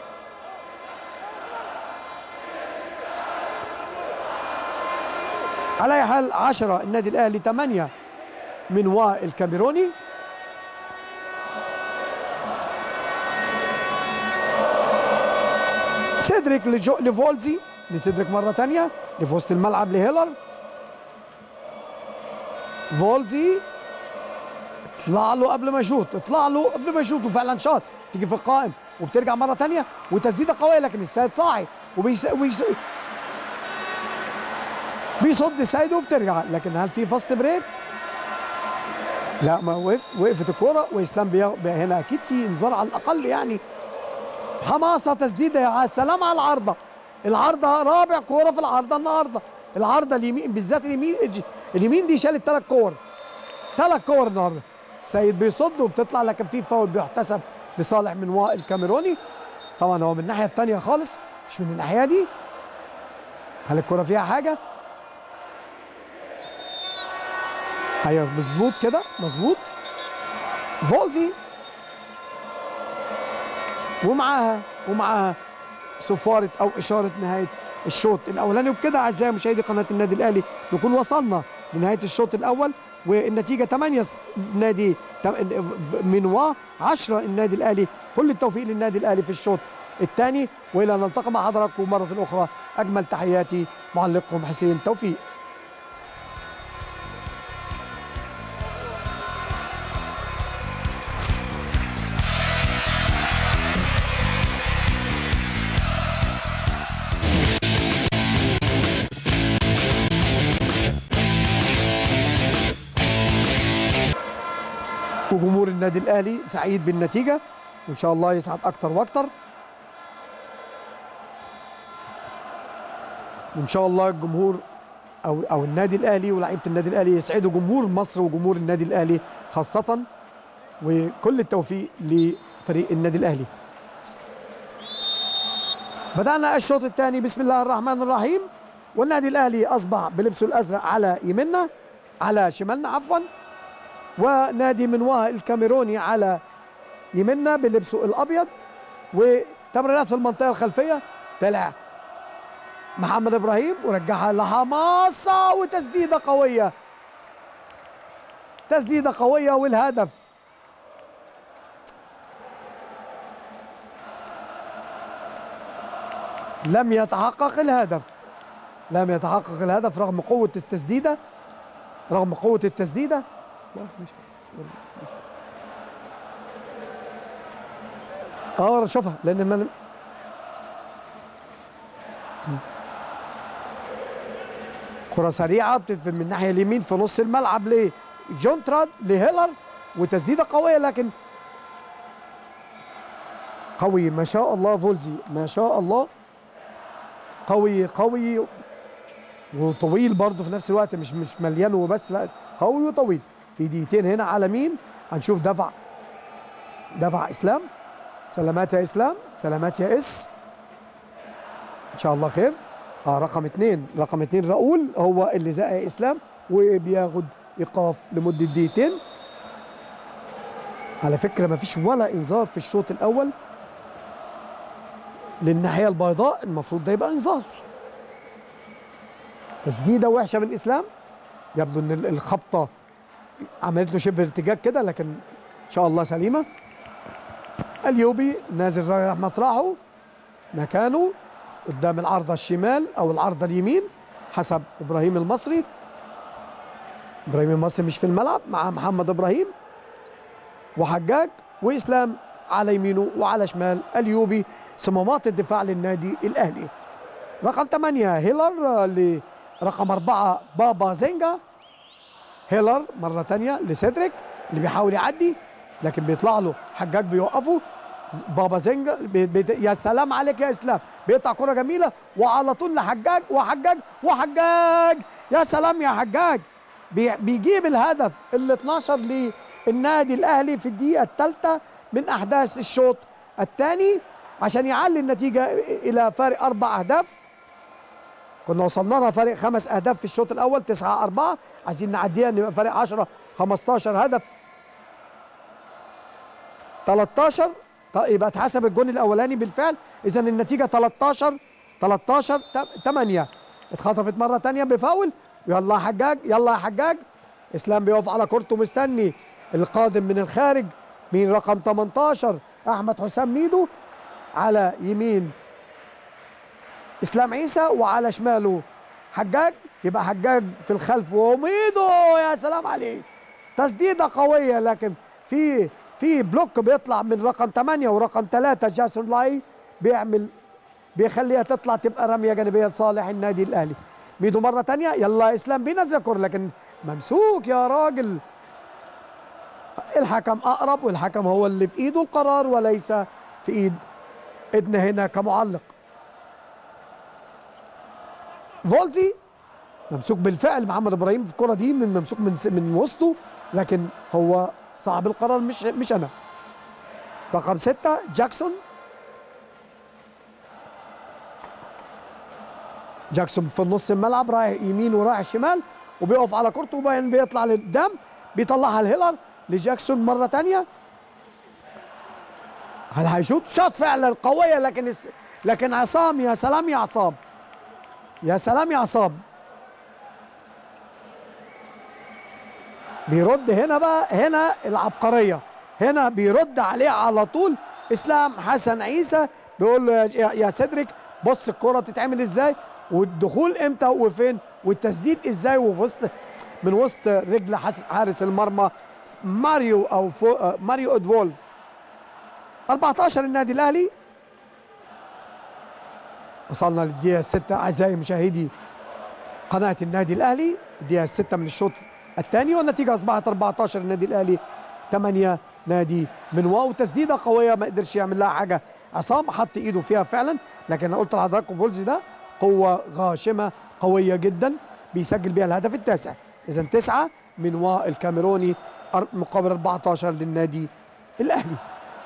على اي حال 10 النادي الاهلي 8 من وائل الكاميروني سيدريك لجو لفولزي لسيدريك مره ثانيه لفي وسط الملعب لهيلر فولزي اطلع له قبل ما يشوط اطلع له قبل ما يشوط وفعلا شاط تيجي في القائم وبترجع مره ثانيه وتسديده قويه لكن السيد صاحي وبيس وبيس بيصد السيد وبترجع لكن هل في فاست بريك؟ لا ما وقف وقفت الكوره واسلام بي... هنا اكيد في انذار على الاقل يعني حماسه تسديده يا سلام على العارضه العارضه رابع كوره في العارضه النهارده العارضه اليمين بالذات اليمين اليمين دي شالت ثلاث كور ثلاث كور النهارده سيد بيصد وبتطلع لكن في فاول بيحتسب لصالح من وائل الكاميروني طبعا هو من الناحيه الثانيه خالص مش من الناحيه دي هل الكره فيها حاجه ايوه مظبوط كده مظبوط فولزي ومعاها ومعاها صفاره او اشاره نهايه الشوط الاولاني وبكده اعزائي مشاهدي قناه النادي الاهلي نكون وصلنا لنهايه الشوط الاول والنتيجه 8 نادي من و 10 النادي الاهلي كل التوفيق للنادي الاهلي في الشوط الثاني والى ان نلتقي مع حضراتكم مره اخرى اجمل تحياتي معلقكم حسين توفيق وجمهور النادي الاهلي سعيد بالنتيجه وان شاء الله يسعد اكتر واكتر وان شاء الله الجمهور او او النادي الاهلي ولاعيبه النادي الاهلي يسعدوا جمهور مصر وجمهور النادي الاهلي خاصه وكل التوفيق لفريق النادي الاهلي بدأنا الشوط الثاني بسم الله الرحمن الرحيم والنادي الاهلي اصبح بلبسه الازرق على يمنا على شمالنا عفوا ونادي منواه الكاميروني على يمنا بلبسه الابيض وتمريرات في المنطقه الخلفيه طلع محمد ابراهيم ورجعها لحماسه وتسديده قويه تسديده قويه والهدف لم يتحقق الهدف لم يتحقق الهدف رغم قوه التسديده رغم قوه التسديده مش اه شوفها لان من كرة سريعة من الناحية اليمين في نص الملعب لجونتراد لهيلر وتسديدة قوية لكن قوي ما شاء الله فولزي ما شاء الله قوي قوي وطويل برضه في نفس الوقت مش مش مليان وبس لا قوي وطويل في دقيقتين هنا على مين هنشوف دفع دفع اسلام سلامات يا اسلام سلامات يا اس ان شاء الله خير اه رقم اثنين رقم اثنين راؤول هو اللي زق اسلام وبياخد ايقاف لمده دقيقتين على فكره ما فيش ولا انذار في الشوط الاول للناحيه البيضاء المفروض ده يبقى انذار تسديده وحشه من اسلام يبدو ان الخبطه عملت له شبه ارتجاج كده لكن ان شاء الله سليمه اليوبي نازل رايح مطرحه مكانه قدام العارضه الشمال او العارضه اليمين حسب ابراهيم المصري ابراهيم المصري مش في الملعب مع محمد ابراهيم وحجاج واسلام على يمينه وعلى شمال اليوبي صمامات الدفاع للنادي الاهلي رقم 8 هيلر لرقم 4 بابا زينجا هيلر مره ثانيه لسيدريك اللي بيحاول يعدي لكن بيطلع له حجاج بيوقفه بابا زنجا بي بي يا سلام عليك يا اسلام بيقطع كره جميله وعلى طول لحجاج وحجاج وحجاج يا سلام يا حجاج بي بيجيب الهدف ال 12 للنادي الاهلي في الدقيقه الثالثه من احداث الشوط الثاني عشان يعلي النتيجه الى فارق اربع اهداف كنا وصلنا لها فارق خمس اهداف في الشوط الاول 9 4 عايزين نعديها نبقى فارق 10 15 هدف 13 طيب يبقى اتحسب الجون الاولاني بالفعل اذا النتيجه 13 13 8 اتخطفت مره ثانيه بفاول يلا يا حجاج يلا يا حجاج اسلام بيقف على كورته مستني القادم من الخارج مين رقم 18 احمد حسام ميدو على يمين اسلام عيسى وعلى شماله حجاج يبقى حجاج في الخلف وميدو يا سلام عليه تسديده قويه لكن في في بلوك بيطلع من رقم 8 ورقم 3 جاسون لاي بيعمل بيخليها تطلع تبقى رميه جانبيه لصالح النادي الاهلي ميدو مره ثانيه يلا اسلام بينزل كور لكن ممسوك يا راجل الحكم اقرب والحكم هو اللي في ايده القرار وليس في ايد ايدنا هنا كمعلق فولزي ممسوك بالفعل محمد ابراهيم في الكره دي من ممسوك من من وسطه لكن هو صاحب القرار مش مش انا رقم ستة جاكسون جاكسون في نص الملعب رايح يمين ورايح شمال وبيقف على كورته وبعدين بيطلع لقدام بيطلعها الهيلر لجاكسون مره ثانيه هل هيشوط شاط فعلا قويه لكن الس... لكن عصام يا سلام يا عصام يا سلام يا عصام بيرد هنا بقى هنا العبقريه هنا بيرد عليه على طول اسلام حسن عيسى بيقول له يا, يا سيدريك بص الكره بتتعمل ازاي والدخول امتى وفين والتسديد ازاي وفي وسط من وسط رجل حارس المرمى ماريو او فو ماريو ادفولف 14 النادي الاهلي وصلنا للدقيقه 6 اعزائي مشاهدي قناه النادي الاهلي الدقيقه 6 من الشوط الثاني والنتيجه اصبحت 14 النادي الاهلي 8 نادي من واو تسديده قويه ما قدرش يعمل لها حاجه عصام حط ايده فيها فعلا لكن انا قلت لحضراتكم فولزي ده قوه غاشمه قويه جدا بيسجل بها الهدف التاسع اذا تسعه من واو الكاميروني مقابل 14 للنادي الاهلي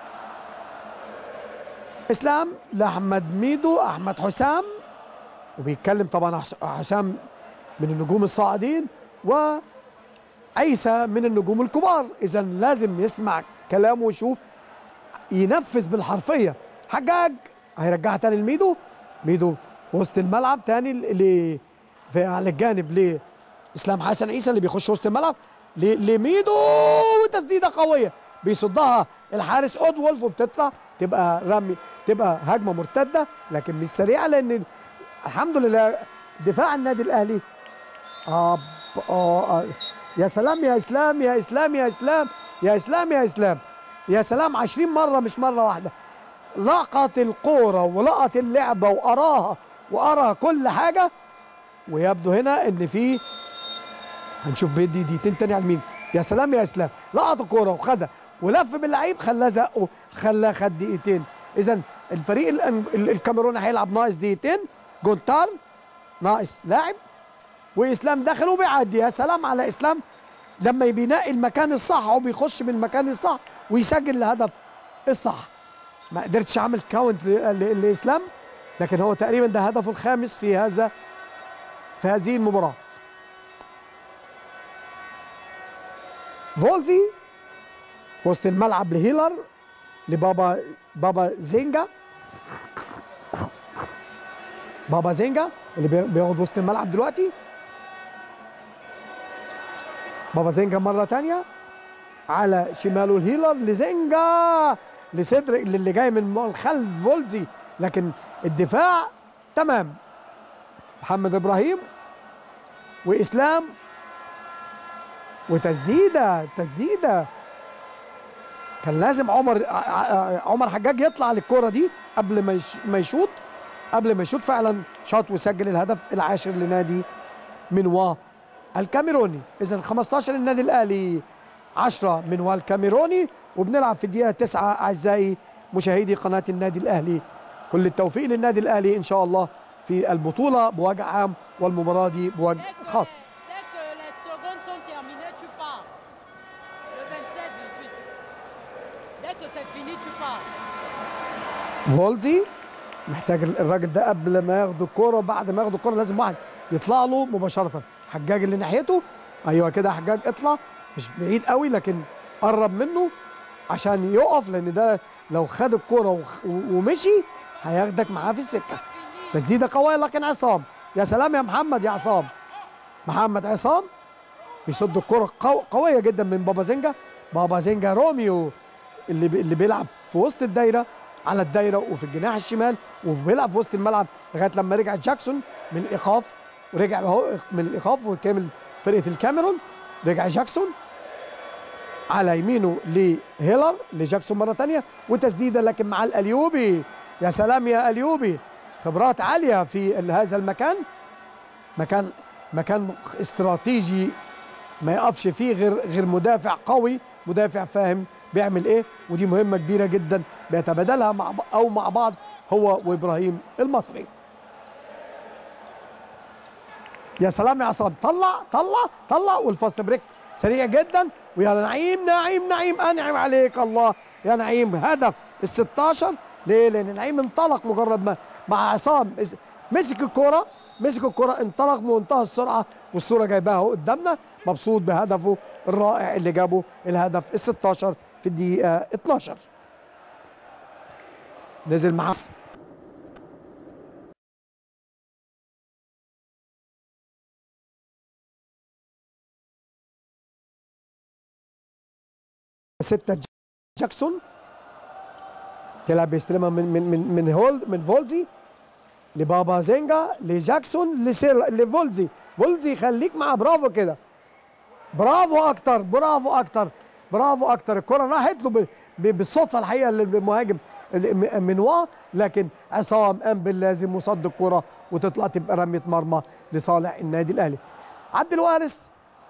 اسلام لاحمد ميدو احمد حسام وبيتكلم طبعا حسام من النجوم الصاعدين وعيسى من النجوم الكبار اذا لازم يسمع كلامه ويشوف ينفذ بالحرفيه حجاج هيرجعها تاني لميدو ميدو في وسط الملعب تاني ل في على الجانب لاسلام حسن عيسى اللي بيخش وسط الملعب لميدو وتسديده قويه بيصدها الحارس اودولف وبتطلع تبقى رمي تبقى هجمه مرتده لكن مش سريعه لان الحمد لله دفاع النادي الاهلي آه, آه, آه يا سلام يا اسلام يا اسلام يا اسلام يا اسلام يا اسلام يا سلام 20 مره مش مره واحده لقط الكوره ولقط اللعبه وقراها وقرا كل حاجه ويبدو هنا ان في هنشوف بيدي دقيقتين تاني على مين يا سلام يا اسلام لقط الكوره وخدها ولف باللعيب خلاه زقه خلاه خد دقيقتين اذا الفريق الكاميروني هيلعب ناقص دقيقتين جونتار ناقص لاعب واسلام دخل وبيعدي يا سلام على اسلام لما بينقي المكان الصح وبيخش من المكان الصح ويسجل الهدف الصح ما قدرتش اعمل كاونت لاسلام لكن هو تقريبا ده هدفه الخامس في هذا في هذه المباراه فولزي في وسط الملعب لهيلر لبابا بابا زينجا بابا زينجا اللي بياخد وسط الملعب دلوقتي بابا زينجا مره ثانيه على شماله الهيلر لزينجا لصدر اللي جاي من الخلف فولزي لكن الدفاع تمام محمد ابراهيم واسلام وتسديده تسديده كان لازم عمر عمر حجاج يطلع للكره دي قبل ما ما يشوط قبل ما يشوط فعلا شاط وسجل الهدف العاشر لنادي منوا الكاميروني اذا 15 النادي الاهلي 10 منوا الكاميروني وبنلعب في الدقيقه 9 اعزائي مشاهدي قناه النادي الاهلي كل التوفيق للنادي الاهلي ان شاء الله في البطوله بوجه عام والمباراه دي بوجه خاص فولزي محتاج الراجل ده قبل ما ياخد الكوره وبعد ما ياخد الكوره لازم واحد يطلع له مباشره حجاج اللي ناحيته ايوه كده حجاج اطلع مش بعيد قوي لكن قرب منه عشان يقف لان ده لو خد الكوره وخ- ومشي هياخدك معاه في السكه تسديده قويه لكن عصام يا سلام يا محمد يا عصام محمد عصام بيصد الكرة قو... قوية جدا من بابا زنجا بابا زنجا روميو اللي بي... اللي بيلعب في وسط الدايرة على الدايرة وفي الجناح الشمال وبيلعب في وسط الملعب لغاية لما رجع جاكسون من الإيقاف ورجع هو من الإيقاف وكامل فرقة الكاميرون رجع جاكسون على يمينه لهيلر لجاكسون مرة تانية وتسديدة لكن مع الأليوبي يا سلام يا أليوبي خبرات عالية في هذا المكان مكان مكان استراتيجي ما يقفش فيه غير غير مدافع قوي مدافع فاهم بيعمل ايه ودي مهمه كبيره جدا بيتبادلها مع ب- او مع بعض هو وابراهيم المصري يا سلام يا عصام طلع طلع طلع والفاست بريك سريع جدا ويا نعيم نعيم نعيم انعم عليك الله يا نعيم هدف ال 16 ليه؟ لان نعيم انطلق مجرد ما مع عصام اس- مسك الكرة مسك الكرة انطلق بمنتهى السرعة والصورة جايباها اهو قدامنا مبسوط بهدفه الرائع اللي جابه الهدف ال 16 في الدقيقة 12 نزل مع ستة جاكسون تلعب بيستلمها من من من من هول من فولزي لبابا زينجا لجاكسون لسيل لفولزي فولزي خليك مع برافو كده برافو اكتر برافو اكتر برافو اكتر الكره راحت له ب- ب- بالصدفه الحقيقه للمهاجم ال- م- منوا لكن عصام قام باللازم وصد الكره وتطلع تبقى رميه مرمى لصالح النادي الاهلي عبد الوارث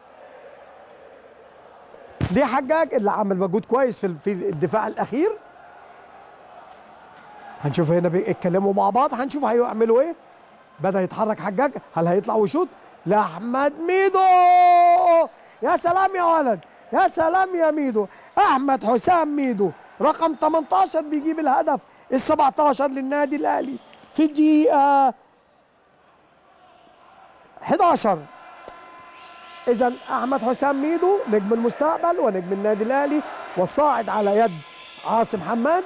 ليه حجاج اللي عمل مجهود كويس في في الدفاع الاخير هنشوف هنا بيتكلموا مع بعض هنشوف هيعملوا ايه بدا يتحرك حجاج هل هيطلع ويشوط لاحمد ميدو يا سلام يا ولد يا سلام يا ميدو احمد حسام ميدو رقم 18 بيجيب الهدف ال 17 للنادي الاهلي في الدقيقه 11 اذا احمد حسام ميدو نجم المستقبل ونجم النادي الاهلي والصاعد على يد عاصم حماد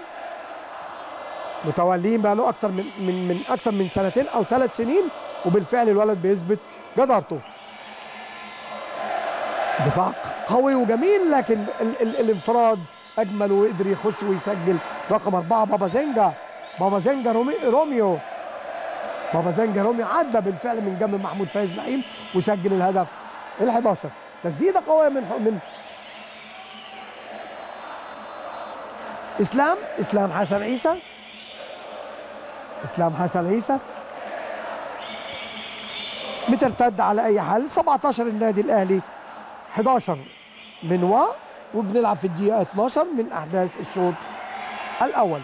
متولين بقى له اكتر من من من اكتر من سنتين او ثلاث سنين وبالفعل الولد بيثبت جدارته دفاع قوي وجميل لكن ال ال الانفراد اجمل وقدر يخش ويسجل رقم اربعه بابا زنجا بابا زنجا رومي روميو بابا زنجا روميو عدى بالفعل من جنب محمود فايز نعيم وسجل الهدف ال 11 تسديده قويه من من اسلام اسلام حسن عيسى اسلام حسن عيسى بترتد على اي حال 17 النادي الاهلي 11 من وا وبنلعب في الدقيقه 12 من احداث الشوط الاول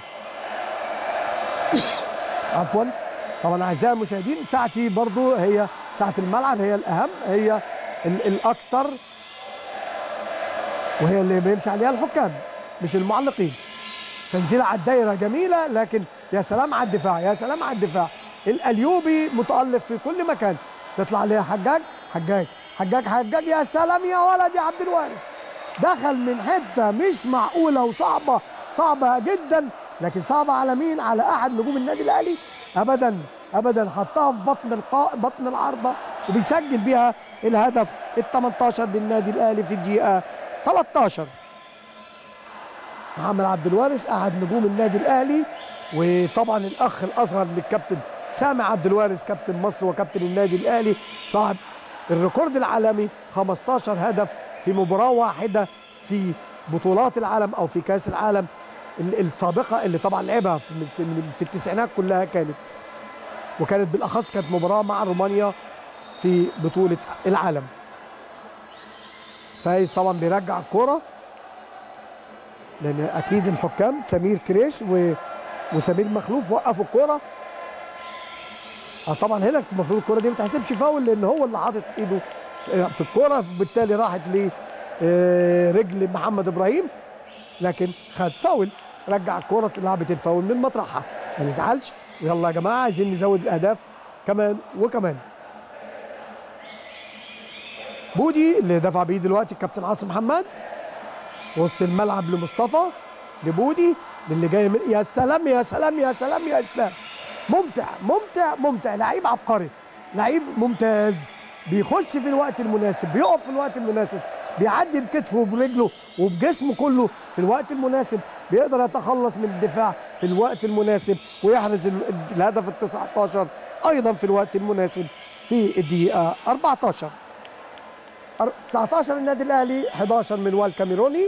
عفوا طبعا اعزائي المشاهدين ساعتي برضو هي ساعه الملعب هي الاهم هي ال- الاكثر وهي اللي بيمشي عليها الحكام مش المعلقين تنزيل على الدايره جميله لكن يا سلام على الدفاع يا سلام على الدفاع الاليوبي متالق في كل مكان تطلع عليها حجاج حجاج حجاج حجاج يا سلام يا ولد يا عبد الوارث دخل من حته مش معقوله وصعبه صعبه جدا لكن صعبه على مين على احد نجوم النادي الاهلي ابدا ابدا حطها في بطن القا... بطن العارضه وبيسجل بيها الهدف ال 18 للنادي الاهلي في الدقيقه 13 محمد عبد الوارث احد نجوم النادي الاهلي وطبعا الاخ الاصغر للكابتن سامع عبد الوارث كابتن مصر وكابتن النادي الاهلي صاحب الريكورد العالمي 15 هدف في مباراه واحده في بطولات العالم او في كاس العالم ال- السابقه اللي طبعا لعبها في, من- من- في التسعينات كلها كانت وكانت بالاخص كانت مباراه مع رومانيا في بطوله العالم فايز طبعا بيرجع الكوره لان اكيد الحكام سمير كريش و... وسمير مخلوف وقفوا الكوره اه طبعا هنا المفروض الكوره دي ما تحسبش فاول لان هو اللي حاطط ايده في الكوره بالتالي راحت ل آه، رجل محمد ابراهيم لكن خد فاول رجع الكوره لعبه الفاول من مطرحها ما نزعلش ويلا يا جماعه عايزين نزود الاهداف كمان وكمان بودي اللي دفع بيه دلوقتي الكابتن عاصم محمد وسط الملعب لمصطفى لبودي للي جاي من يا سلام يا سلام يا سلام يا اسلام ممتع ممتع ممتع لعيب عبقري لعيب ممتاز بيخش في الوقت المناسب بيقف في الوقت المناسب بيعدي بكتفه وبرجله وبجسمه كله في الوقت المناسب بيقدر يتخلص من الدفاع في الوقت المناسب ويحرز ال- ال- الهدف ال 19 ايضا في الوقت المناسب في الدقيقه 14 أر- 19 النادي الاهلي 11 من وال كاميروني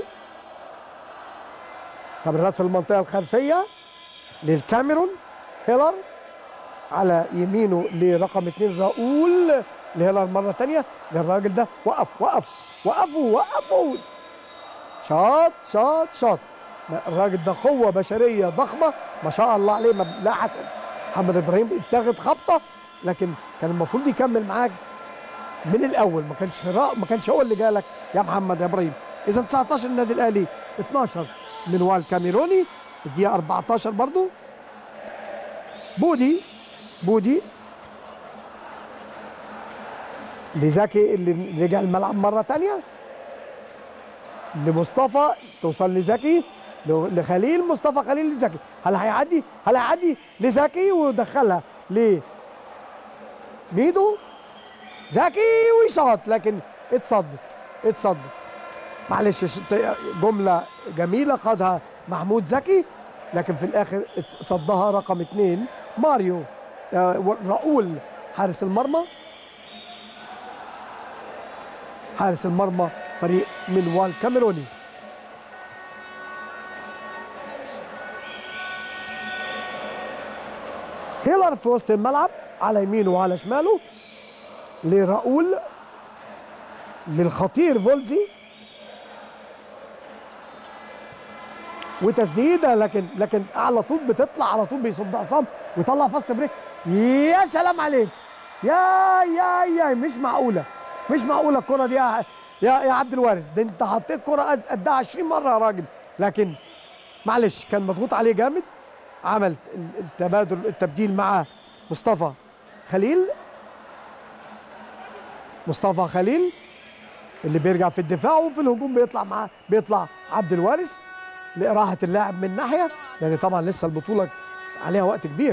تمريرات في المنطقه الخلفيه للكاميرون هيلر على يمينه لرقم اثنين راؤول لهيلر مره ثانيه للراجل ده وقف وقف وقفوا وقفوا شاط شاط شاط لا، الراجل ده قوه بشريه ضخمه ما شاء الله عليه ما- لا حسن محمد ابراهيم اتاخد خبطه لكن كان المفروض يكمل معاك من الاول ما كانش را- ما كانش هو اللي جالك يا محمد يا ابراهيم اذا 19 النادي الاهلي 12 من وال كاميروني الدقيقه 14 برضو بودي بودي لزكي اللي رجع الملعب مره تانية لمصطفى توصل لزكي ل- لخليل مصطفى خليل لزكي هل هيعدي هل هيعدي لزكي ويدخلها ل ميدو زكي ويشاط لكن اتصدت اتصدت معلش ش- جمله جميله قادها محمود زكي لكن في الاخر اتس- صدها رقم اثنين ماريو آه، راؤول حارس المرمى حارس المرمى فريق من وال كاميروني هيلر في وسط الملعب على يمينه وعلى شماله لراؤول للخطير فولزي وتسديده لكن لكن على طول بتطلع على طول بيصد عصام ويطلع فاست بريك يا سلام عليك يا يا يا مش معقوله مش معقوله الكره دي يا يا, يا عبد الوارث ده انت حطيت كره قد- قدها 20 مره يا راجل لكن معلش كان مضغوط عليه جامد عمل التبادل التبديل مع مصطفى خليل مصطفى خليل اللي بيرجع في الدفاع وفي الهجوم بيطلع معاه بيطلع عبد الوارث لإراحة اللاعب من ناحية لأن طبعا لسه البطولة عليها وقت كبير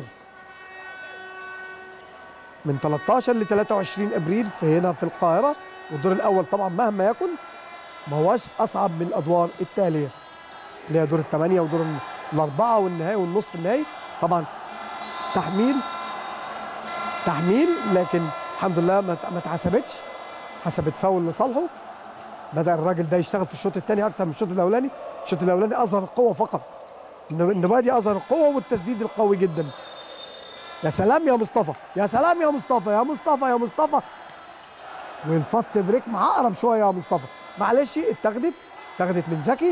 من 13 ل 23 ابريل في هنا في القاهره والدور الاول طبعا مهما يكن ما هوش اصعب من الادوار التاليه اللي هي دور الثمانيه ودور الاربعه والنهائي والنصف النهائي طبعا تحميل تحميل لكن الحمد لله ما ما اتحسبتش حسبت فاول لصالحه بدا الراجل ده يشتغل في الشوط الثاني اكتر من الشوط الاولاني الشوط الاولاني اظهر القوه فقط النبادي اظهر القوه والتسديد القوي جدا يا سلام يا مصطفى يا سلام يا مصطفى يا مصطفى يا مصطفى والفاست بريك مع اقرب شويه يا مصطفى معلش اتاخدت اتاخدت من زكي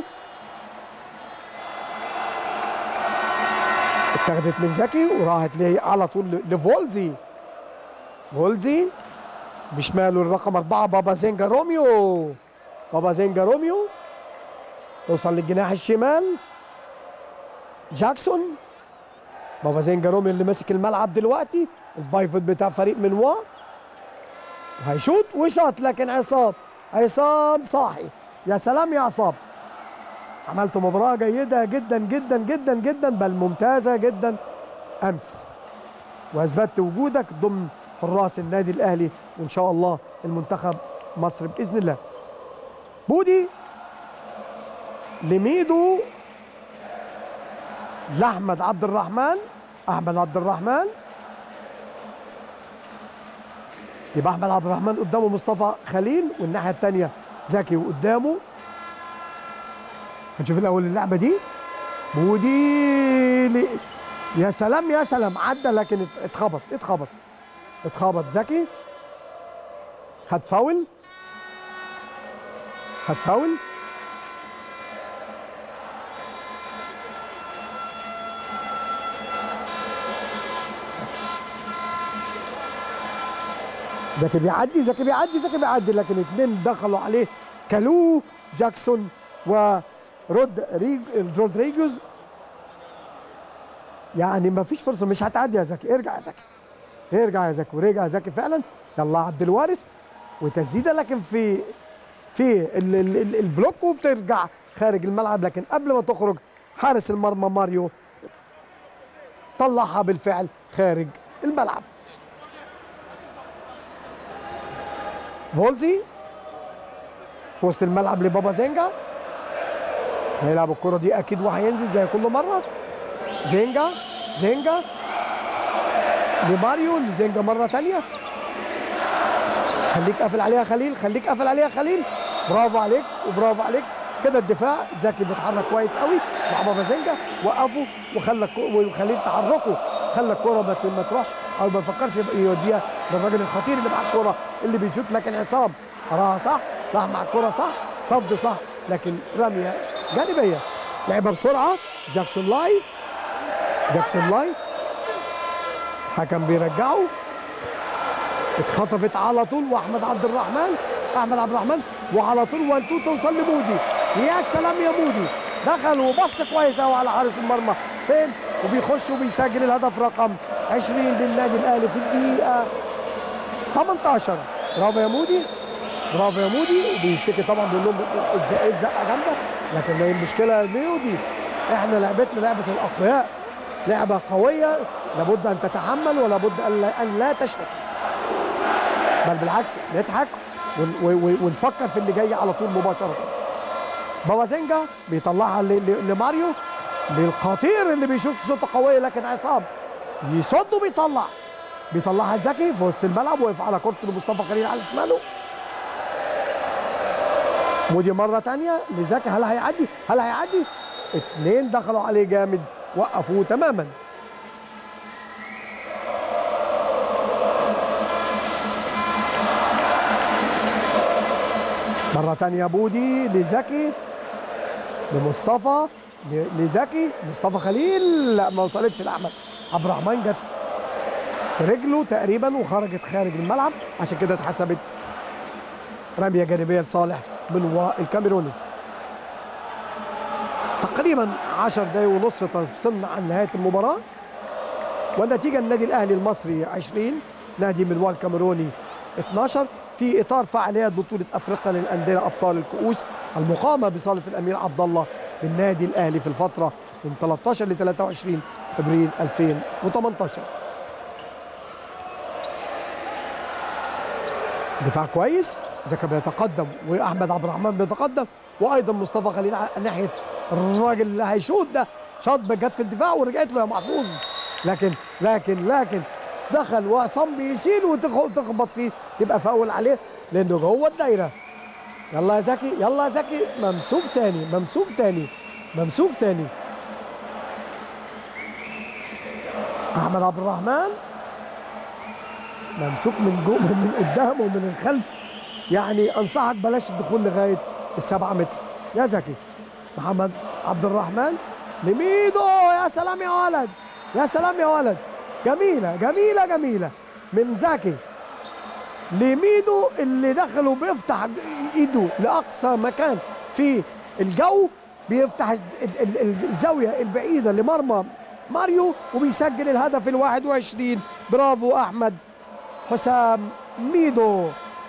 اتاخدت من زكي وراحت ليه على طول لفولزي فولزي بشماله الرقم أربعة بابا زينجا روميو بابا زينجا روميو توصل للجناح الشمال جاكسون بابا زينجا روميو اللي ماسك الملعب دلوقتي البايفوت بتاع فريق منوا وهيشوط وشاط لكن عصام عصام صاحي يا سلام يا عصام عملت مباراة جيدة جدا جدا جدا جدا بل ممتازة جدا أمس وأثبتت وجودك ضمن حراس النادي الأهلي وإن شاء الله المنتخب مصر بإذن الله بودي لميدو لأحمد عبد الرحمن أحمد عبد الرحمن يبقى أحمد عبد الرحمن قدامه مصطفى خليل والناحية الثانية زكي وقدامه هنشوف الأول اللعبة دي بودي ل... يا سلام يا سلام عدى لكن ات- اتخبط اتخبط اتخبط زكي خد فاول خد فاول زكي بيعدي زكي بيعدي زكي بيعدي لكن اتنين دخلوا عليه كالو جاكسون ورود ريج رودريجوز يعني ما فيش فرصه مش هتعدي يا زكي ارجع يا زكي ارجع يا زكي ورجع يا زكي فعلا يلا عبد الوارث وتسديده لكن في في ال- ال- ال- البلوك وبترجع خارج الملعب لكن قبل ما تخرج حارس المرمى ماريو طلعها بالفعل خارج الملعب فولزي في وسط الملعب لبابا زينجا هيلعب الكرة دي أكيد وهينزل زي كل مرة زينجا زينجا لماريو لزينجا مرة تانية خليك قافل عليها خليل خليك قافل عليها خليل برافو عليك وبرافو عليك كده الدفاع زكي بيتحرك كويس قوي مع بابا زنجا وقفه وخلى الكو- وخليل تحركه خلى الكوره ما ت- ما تروحش او ما يفكرش يبقى يوديها للراجل الخطير اللي مع الكوره اللي بيشوط لكن عصام قراها صح راح مع الكوره صح صد صح لكن رميه جانبيه لعبها بسرعه جاكسون لاي جاكسون لاي حكم بيرجعه اتخطفت على طول واحمد عبد الرحمن احمد عبد الرحمن وعلى طول وان تو توصل لمودي يا سلام يا مودي دخل وبص كويس قوي على حارس المرمى فين وبيخش وبيسجل الهدف رقم 20 للنادي الاهلي في الدقيقه 18 برافو يا مودي برافو يا مودي وبيشتكي طبعا بيقول لهم الزق- الزقه جامده لكن هي المشكله يا مودي احنا لعبتنا لعبه الاقوياء لعبه قويه لابد ان تتحمل ولابد ان لا, أن لا تشتكي بل بالعكس نضحك ون- و- و- ونفكر في اللي جاي على طول مباشره بابا زنجا بيطلعها ل- ل- لماريو للخطير اللي بيشوف شوطه قويه لكن عصام يصد وبيطلع بيطلعها لزكي في وسط الملعب وقف على كرة لمصطفى خليل على شماله ودي مرة تانية لزكي هل هيعدي؟ هل هيعدي؟ اتنين دخلوا عليه جامد وقفوه تماما مرة تانية بودي لزكي لمصطفى ل- لزكي مصطفى خليل لا ما وصلتش لأحمد عبد الرحمن جت في رجله تقريبا وخرجت خارج الملعب عشان كده اتحسبت رمية جانبية لصالح من الكاميروني تقريبا 10 دقايق ونص تفصلنا عن نهاية المباراة والنتيجة النادي الأهلي المصري 20 نادي منوال الكاميروني 12 في إطار فعاليات بطولة أفريقيا للأندية أبطال الكؤوس المقامة بصالة الأمير عبد الله بالنادي الأهلي في الفترة من 13 ل 23 ابريل 2018 دفاع كويس زكا بيتقدم واحمد عبد الرحمن بيتقدم وايضا مصطفى خليل على ناحيه الراجل اللي هيشوط ده شاط جت في الدفاع ورجعت له يا محظوظ لكن لكن لكن دخل وعصام بيشيل وتخبط فيه تبقى فاول عليه لانه جوه الدايره يلا يا زكي يلا يا زكي ممسوك تاني ممسوك تاني ممسوك تاني احمد عبد الرحمن ممسوك من جو من قدام ومن الخلف يعني انصحك بلاش الدخول لغايه السبعة متر يا زكي محمد عبد الرحمن لميدو يا سلام يا ولد يا سلام يا ولد جميله جميله جميله من زكي لميدو اللي دخل وبيفتح ايده لاقصى مكان في الجو بيفتح ال- ال- ال- الزاويه البعيده لمرمى ماريو وبيسجل الهدف ال 21 برافو احمد حسام ميدو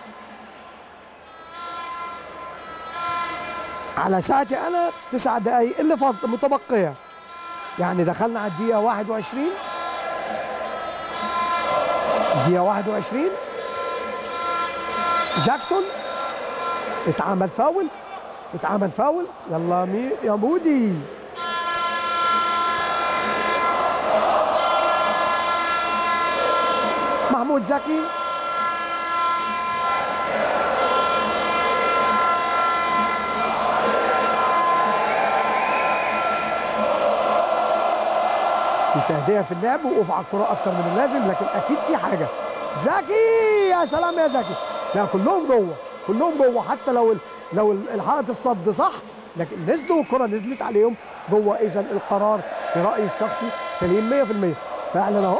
على ساعتي انا تسع دقايق اللي فاضل متبقيه يعني دخلنا على الدقيقه 21 دقيقه 21 جاكسون اتعمل فاول اتعمل فاول يلا مي يا مودي محمود زكي في تهدئه في اللعب وقوف على الكره اكتر من اللازم لكن اكيد في حاجه زكي يا سلام يا زكي لا كلهم جوه كلهم جوه حتى لو ال- لو ال- الحائط الصد صح لكن نزلوا والكره نزلت عليهم جوه اذا القرار في رايي الشخصي سليم 100% فعلا اهو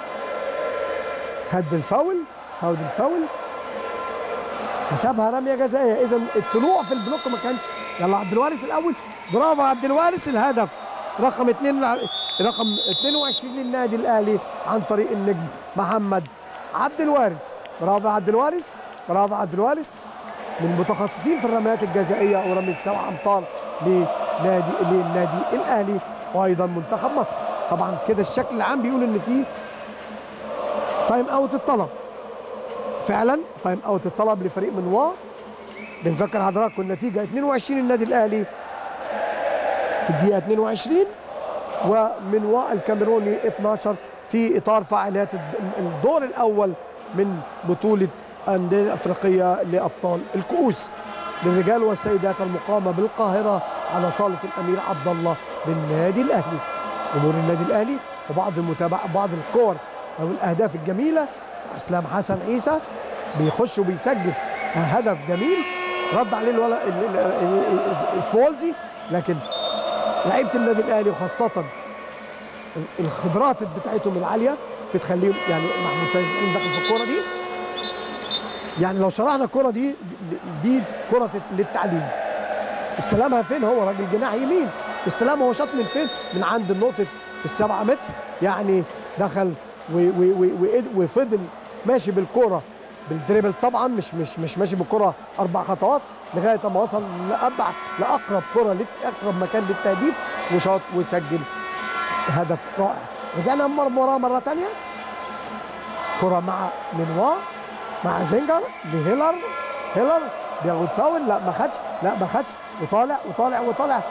خد الفاول خد الفاول حسبها رميه جزائيه اذا الطلوع في البلوك ما كانش يلا عبد الوارث الاول برافو عبد الوارث الهدف رقم اثنين لع- رقم 22 للنادي الاهلي عن طريق النجم محمد عبد الوارث برافو عبد الوارث برافو عبد الوارث من متخصصين في الرميات الجزائيه ورميه سبع امتار لنادي للنادي الاهلي وايضا منتخب مصر طبعا كده الشكل العام بيقول ان في تايم اوت الطلب فعلا تايم اوت الطلب لفريق من وا بنذكر حضراتكم النتيجه 22 النادي الاهلي في الدقيقه 22 ومن وا الكاميروني 12 في اطار فعاليات الدور الاول من بطوله الانديه الافريقيه لابطال الكؤوس للرجال والسيدات المقامه بالقاهره على صاله الامير عبد الله بالنادي الاهلي جمهور النادي الاهلي وبعض المتابعه بعض الكور او الاهداف الجميله اسلام حسن عيسى بيخش وبيسجل هدف جميل رد عليه الولا الفولزي لكن لعيبه النادي الاهلي وخاصه الخبرات بتاعتهم العاليه بتخليهم يعني محمود سيد داخل في الكوره دي يعني لو شرحنا الكره دي دي كره للتعليم استلمها فين هو راجل جناح يمين استلمها هو شاط من فين من عند نقطه السبعة متر يعني دخل وفضل ماشي بالكره بالدريبل طبعا مش مش مش ماشي بالكره اربع خطوات لغايه ما وصل لابعد لاقرب كره لاقرب مكان للتهديف وشاط وسجل هدف رائع رجعنا وراه مره ثانيه كره مع منوا مع زنجر لهيلر هيلر بياخد فاول لا ما خدش لا ما خدش وطالع وطالع وطالع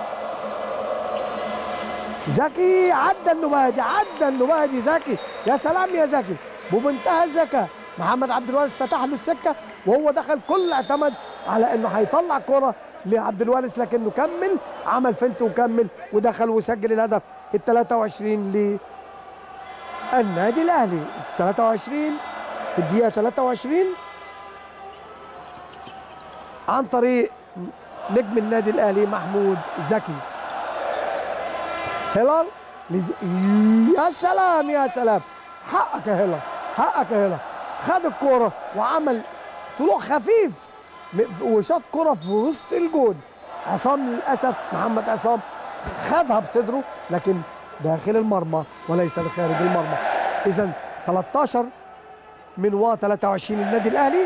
زكي عدى النبادي عدى النبادي زكي يا سلام يا زكي بمنتهى الذكاء محمد عبد الوارث فتح له السكه وهو دخل كل اعتمد على انه هيطلع كره لعبد الوارث لكنه كمل عمل فنت وكمل ودخل وسجل الهدف ال 23 للنادي الاهلي 23 في الدقيقه 23 عن طريق نجم النادي الاهلي محمود زكي هلال يا سلام يا سلام حقك يا هلال حقك يا هلال خد الكوره وعمل طلوع خفيف وشاط كرة في وسط الجون عصام للأسف محمد عصام خدها بصدره لكن داخل المرمى وليس لخارج المرمى إذا 13 من و 23 النادي الأهلي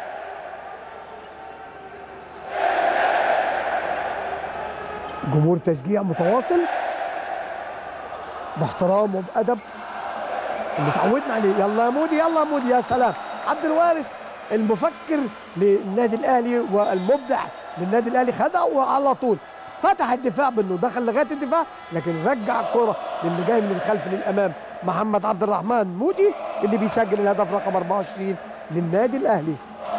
جمهور تشجيع متواصل باحترام وبأدب اللي تعودنا عليه يلا يا مودي يلا يا مودي يا سلام عبد الوارث المفكر للنادي الاهلي والمبدع للنادي الاهلي خدها وعلى طول فتح الدفاع بانه دخل لغايه الدفاع لكن رجع الكره للي جاي من الخلف للامام محمد عبد الرحمن مودي اللي بيسجل الهدف رقم 24 للنادي الاهلي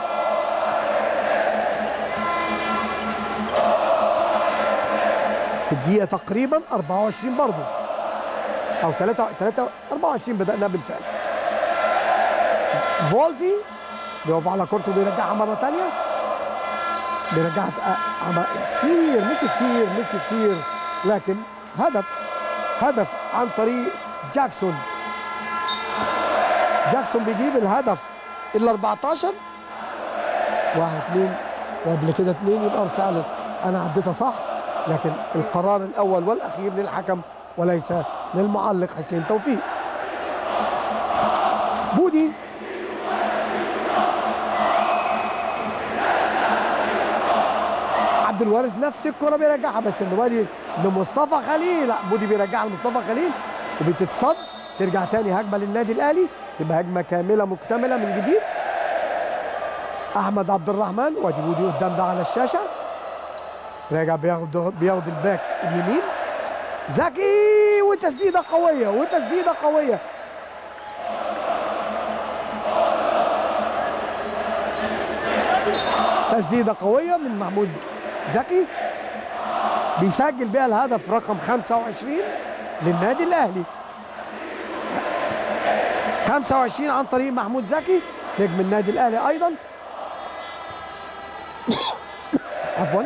في الدقيقه تقريبا 24 برضه او 3 3 24 بدانا بالفعل فولتي بيقف على كورته بيرجعها مره ثانيه بيرجعها كتير مش كتير مش كتير لكن هدف هدف عن طريق جاكسون جاكسون بيجيب الهدف ال 14 واحد اثنين وقبل كده اثنين يبقى فعلا انا عديتها صح لكن القرار الاول والاخير للحكم وليس للمعلق حسين توفيق بودي عبد الوارث نفس الكره بيرجعها بس النوادي لمصطفى خليل لا بودي بيرجعها لمصطفى خليل وبتتصد ترجع تاني هجمه للنادي الاهلي تبقى هجمه كامله مكتمله من جديد احمد عبد الرحمن وادي بودي قدام ده على الشاشه راجع بياخد بياخد الباك اليمين زكي وتسديده قويه وتسديده قويه تسديده قويه من محمود زكي بيسجل بها الهدف رقم 25 للنادي الاهلي 25 عن طريق محمود زكي نجم النادي الاهلي ايضا عفوا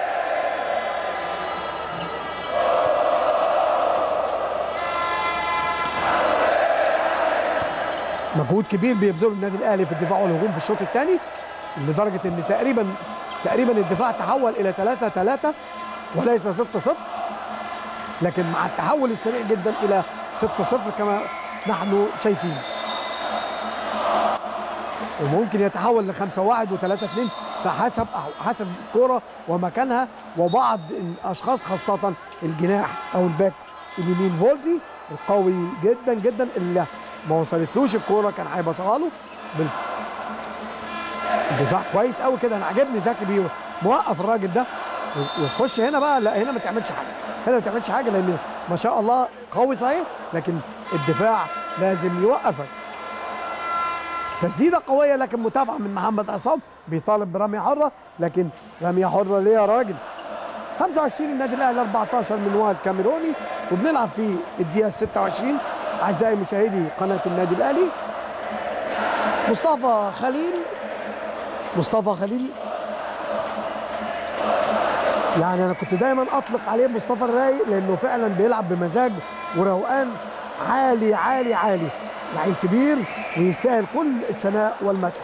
مجهود كبير بيبذله النادي الاهلي في الدفاع والهجوم في الشوط الثاني لدرجه ان تقريبا تقريبا الدفاع تحول الى 3 3 وليس 6 0 لكن مع التحول السريع جدا الى 6-0 كما نحن شايفين وممكن يتحول ل 5 1 و 3 2 فحسب حسب الكوره ومكانها وبعض الاشخاص خاصه الجناح او الباك اليمين فولزي القوي جدا جدا اللي ما وصلتلوش الكوره كان هيبصها له بال... الدفاع كويس قوي كده انا عجبني زكي بيه موقف الراجل ده وتخش هنا بقى لا هنا ما تعملش حاجه هنا ما تعملش حاجه لان ما شاء الله قوي صحيح لكن الدفاع لازم يوقفك تسديده قويه لكن متابعه من محمد عصام بيطالب برميه حره لكن رميه حره ليه يا راجل 25 النادي الاهلي 14 من وائل كاميروني وبنلعب في الدقيقه 26 اعزائي مشاهدي قناه النادي الاهلي مصطفى خليل مصطفى خليل يعني انا كنت دايما اطلق عليه مصطفى الرايق لانه فعلا بيلعب بمزاج وروقان عالي عالي عالي لعيب كبير ويستاهل كل الثناء والمدح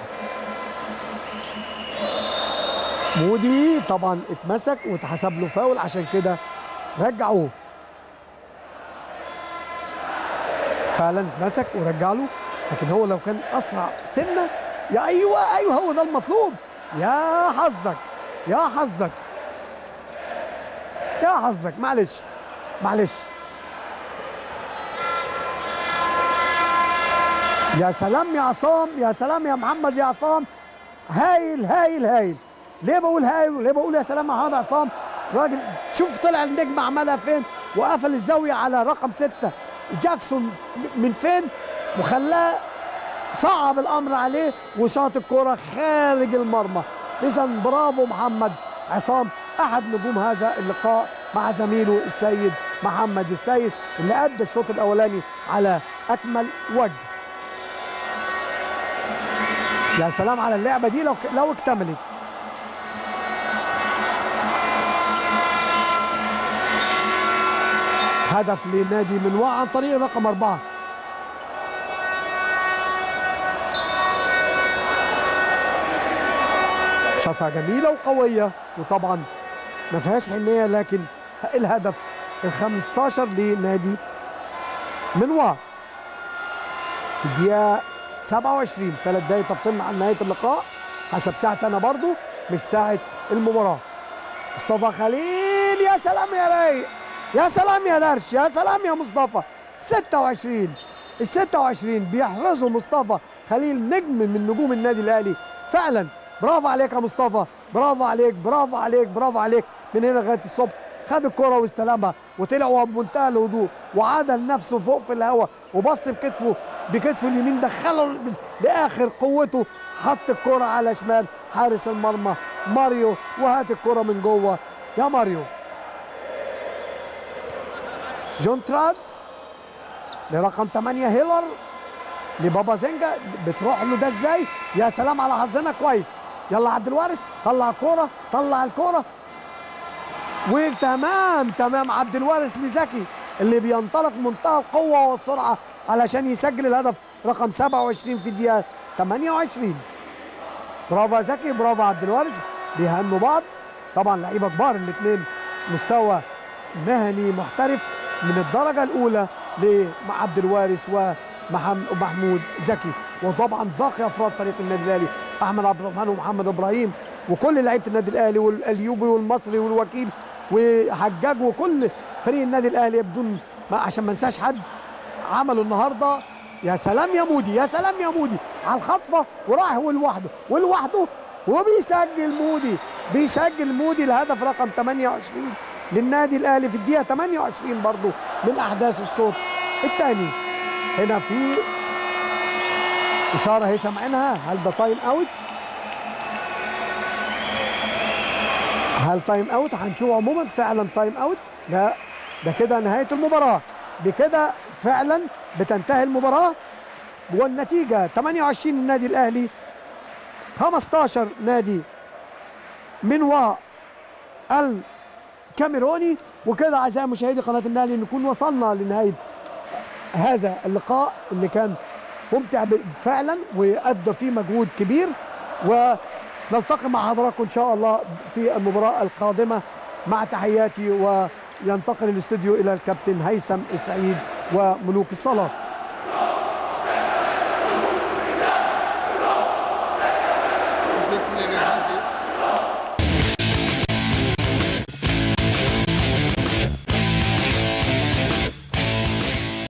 مودي طبعا اتمسك واتحسب له فاول عشان كده رجعوه فعلا اتمسك ورجع له لكن هو لو كان اسرع سنه يا ايوه ايوه هو ده المطلوب يا حظك يا حظك يا حظك معلش معلش يا سلام يا عصام يا سلام يا محمد يا عصام هايل هايل هايل ليه بقول هايل وليه بقول يا سلام يا محمد عصام راجل شوف طلع النجم عملها فين وقفل الزاويه على رقم ستة جاكسون من فين وخلاه صعب الامر عليه وشاط الكره خارج المرمى اذا برافو محمد عصام احد نجوم هذا اللقاء مع زميله السيد محمد السيد اللي ادى الشوط الاولاني على اكمل وجه يا سلام على اللعبه دي لو لو اكتملت هدف لنادي منوع عن طريق رقم أربعة شطة جميلة وقوية وطبعا ما فيهاش حنية لكن الهدف ال 15 لنادي منوع في الدقيقة 27 ثلاث دقايق تفصلنا عن نهاية اللقاء حسب ساعتي أنا برضو مش ساعة المباراة مصطفى خليل يا سلام يا رايق يا سلام يا درش يا سلام يا مصطفى 26 ال 26 بيحرزه مصطفى خليل نجم من نجوم النادي الاهلي فعلا برافو عليك يا مصطفى برافو عليك برافو عليك برافو عليك من هنا لغايه الصبح خد الكره واستلمها وطلع وهو بمنتهى الهدوء وعدل نفسه فوق في الهواء وبص بكتفه بكتفه اليمين دخله لاخر قوته حط الكره على شمال حارس المرمى ماريو وهات الكره من جوه يا ماريو جون تراد لرقم 8 هيلر لبابا زنجا بتروح له ده ازاي يا سلام على حظنا كويس يلا عبد الوارث طلع الكوره طلع الكوره وتمام تمام عبد الوارث لزكي اللي بينطلق منتهى القوه والسرعه علشان يسجل الهدف رقم 27 في الدقيقه 28 برافو يا زكي برافو عبد الوارث بيهنوا بعض طبعا لعيبه كبار الاثنين مستوى مهني محترف من الدرجة الأولى لعبد الوارث ومحمود زكي وطبعا باقي أفراد فريق النادي الأهلي أحمد عبد الرحمن ومحمد إبراهيم وكل لعيبة النادي الأهلي والأليوبي والمصري والوكيل وحجاج وكل فريق النادي الأهلي بدون ما عشان ما انساش حد عملوا النهارده يا سلام يا مودي يا سلام يا مودي على الخطفه وراح ولوحده ولوحده وبيسجل مودي بيسجل مودي الهدف رقم 28 للنادي الاهلي في الدقيقه 28 برضه من احداث الشوط الثاني هنا في اشاره هي سامعينها هل ده تايم اوت هل تايم اوت هنشوف عموما فعلا تايم اوت لا ده كده نهايه المباراه بكده فعلا بتنتهي المباراه والنتيجه 28 النادي الاهلي 15 نادي منوا الكاميروني وكده اعزائي مشاهدي قناه النادي نكون وصلنا لنهايه هذا اللقاء اللي كان ممتع فعلا وادى فيه مجهود كبير ونلتقي مع حضراتكم ان شاء الله في المباراه القادمه مع تحياتي ينتقل الاستوديو الى الكابتن هيثم السعيد وملوك الصالات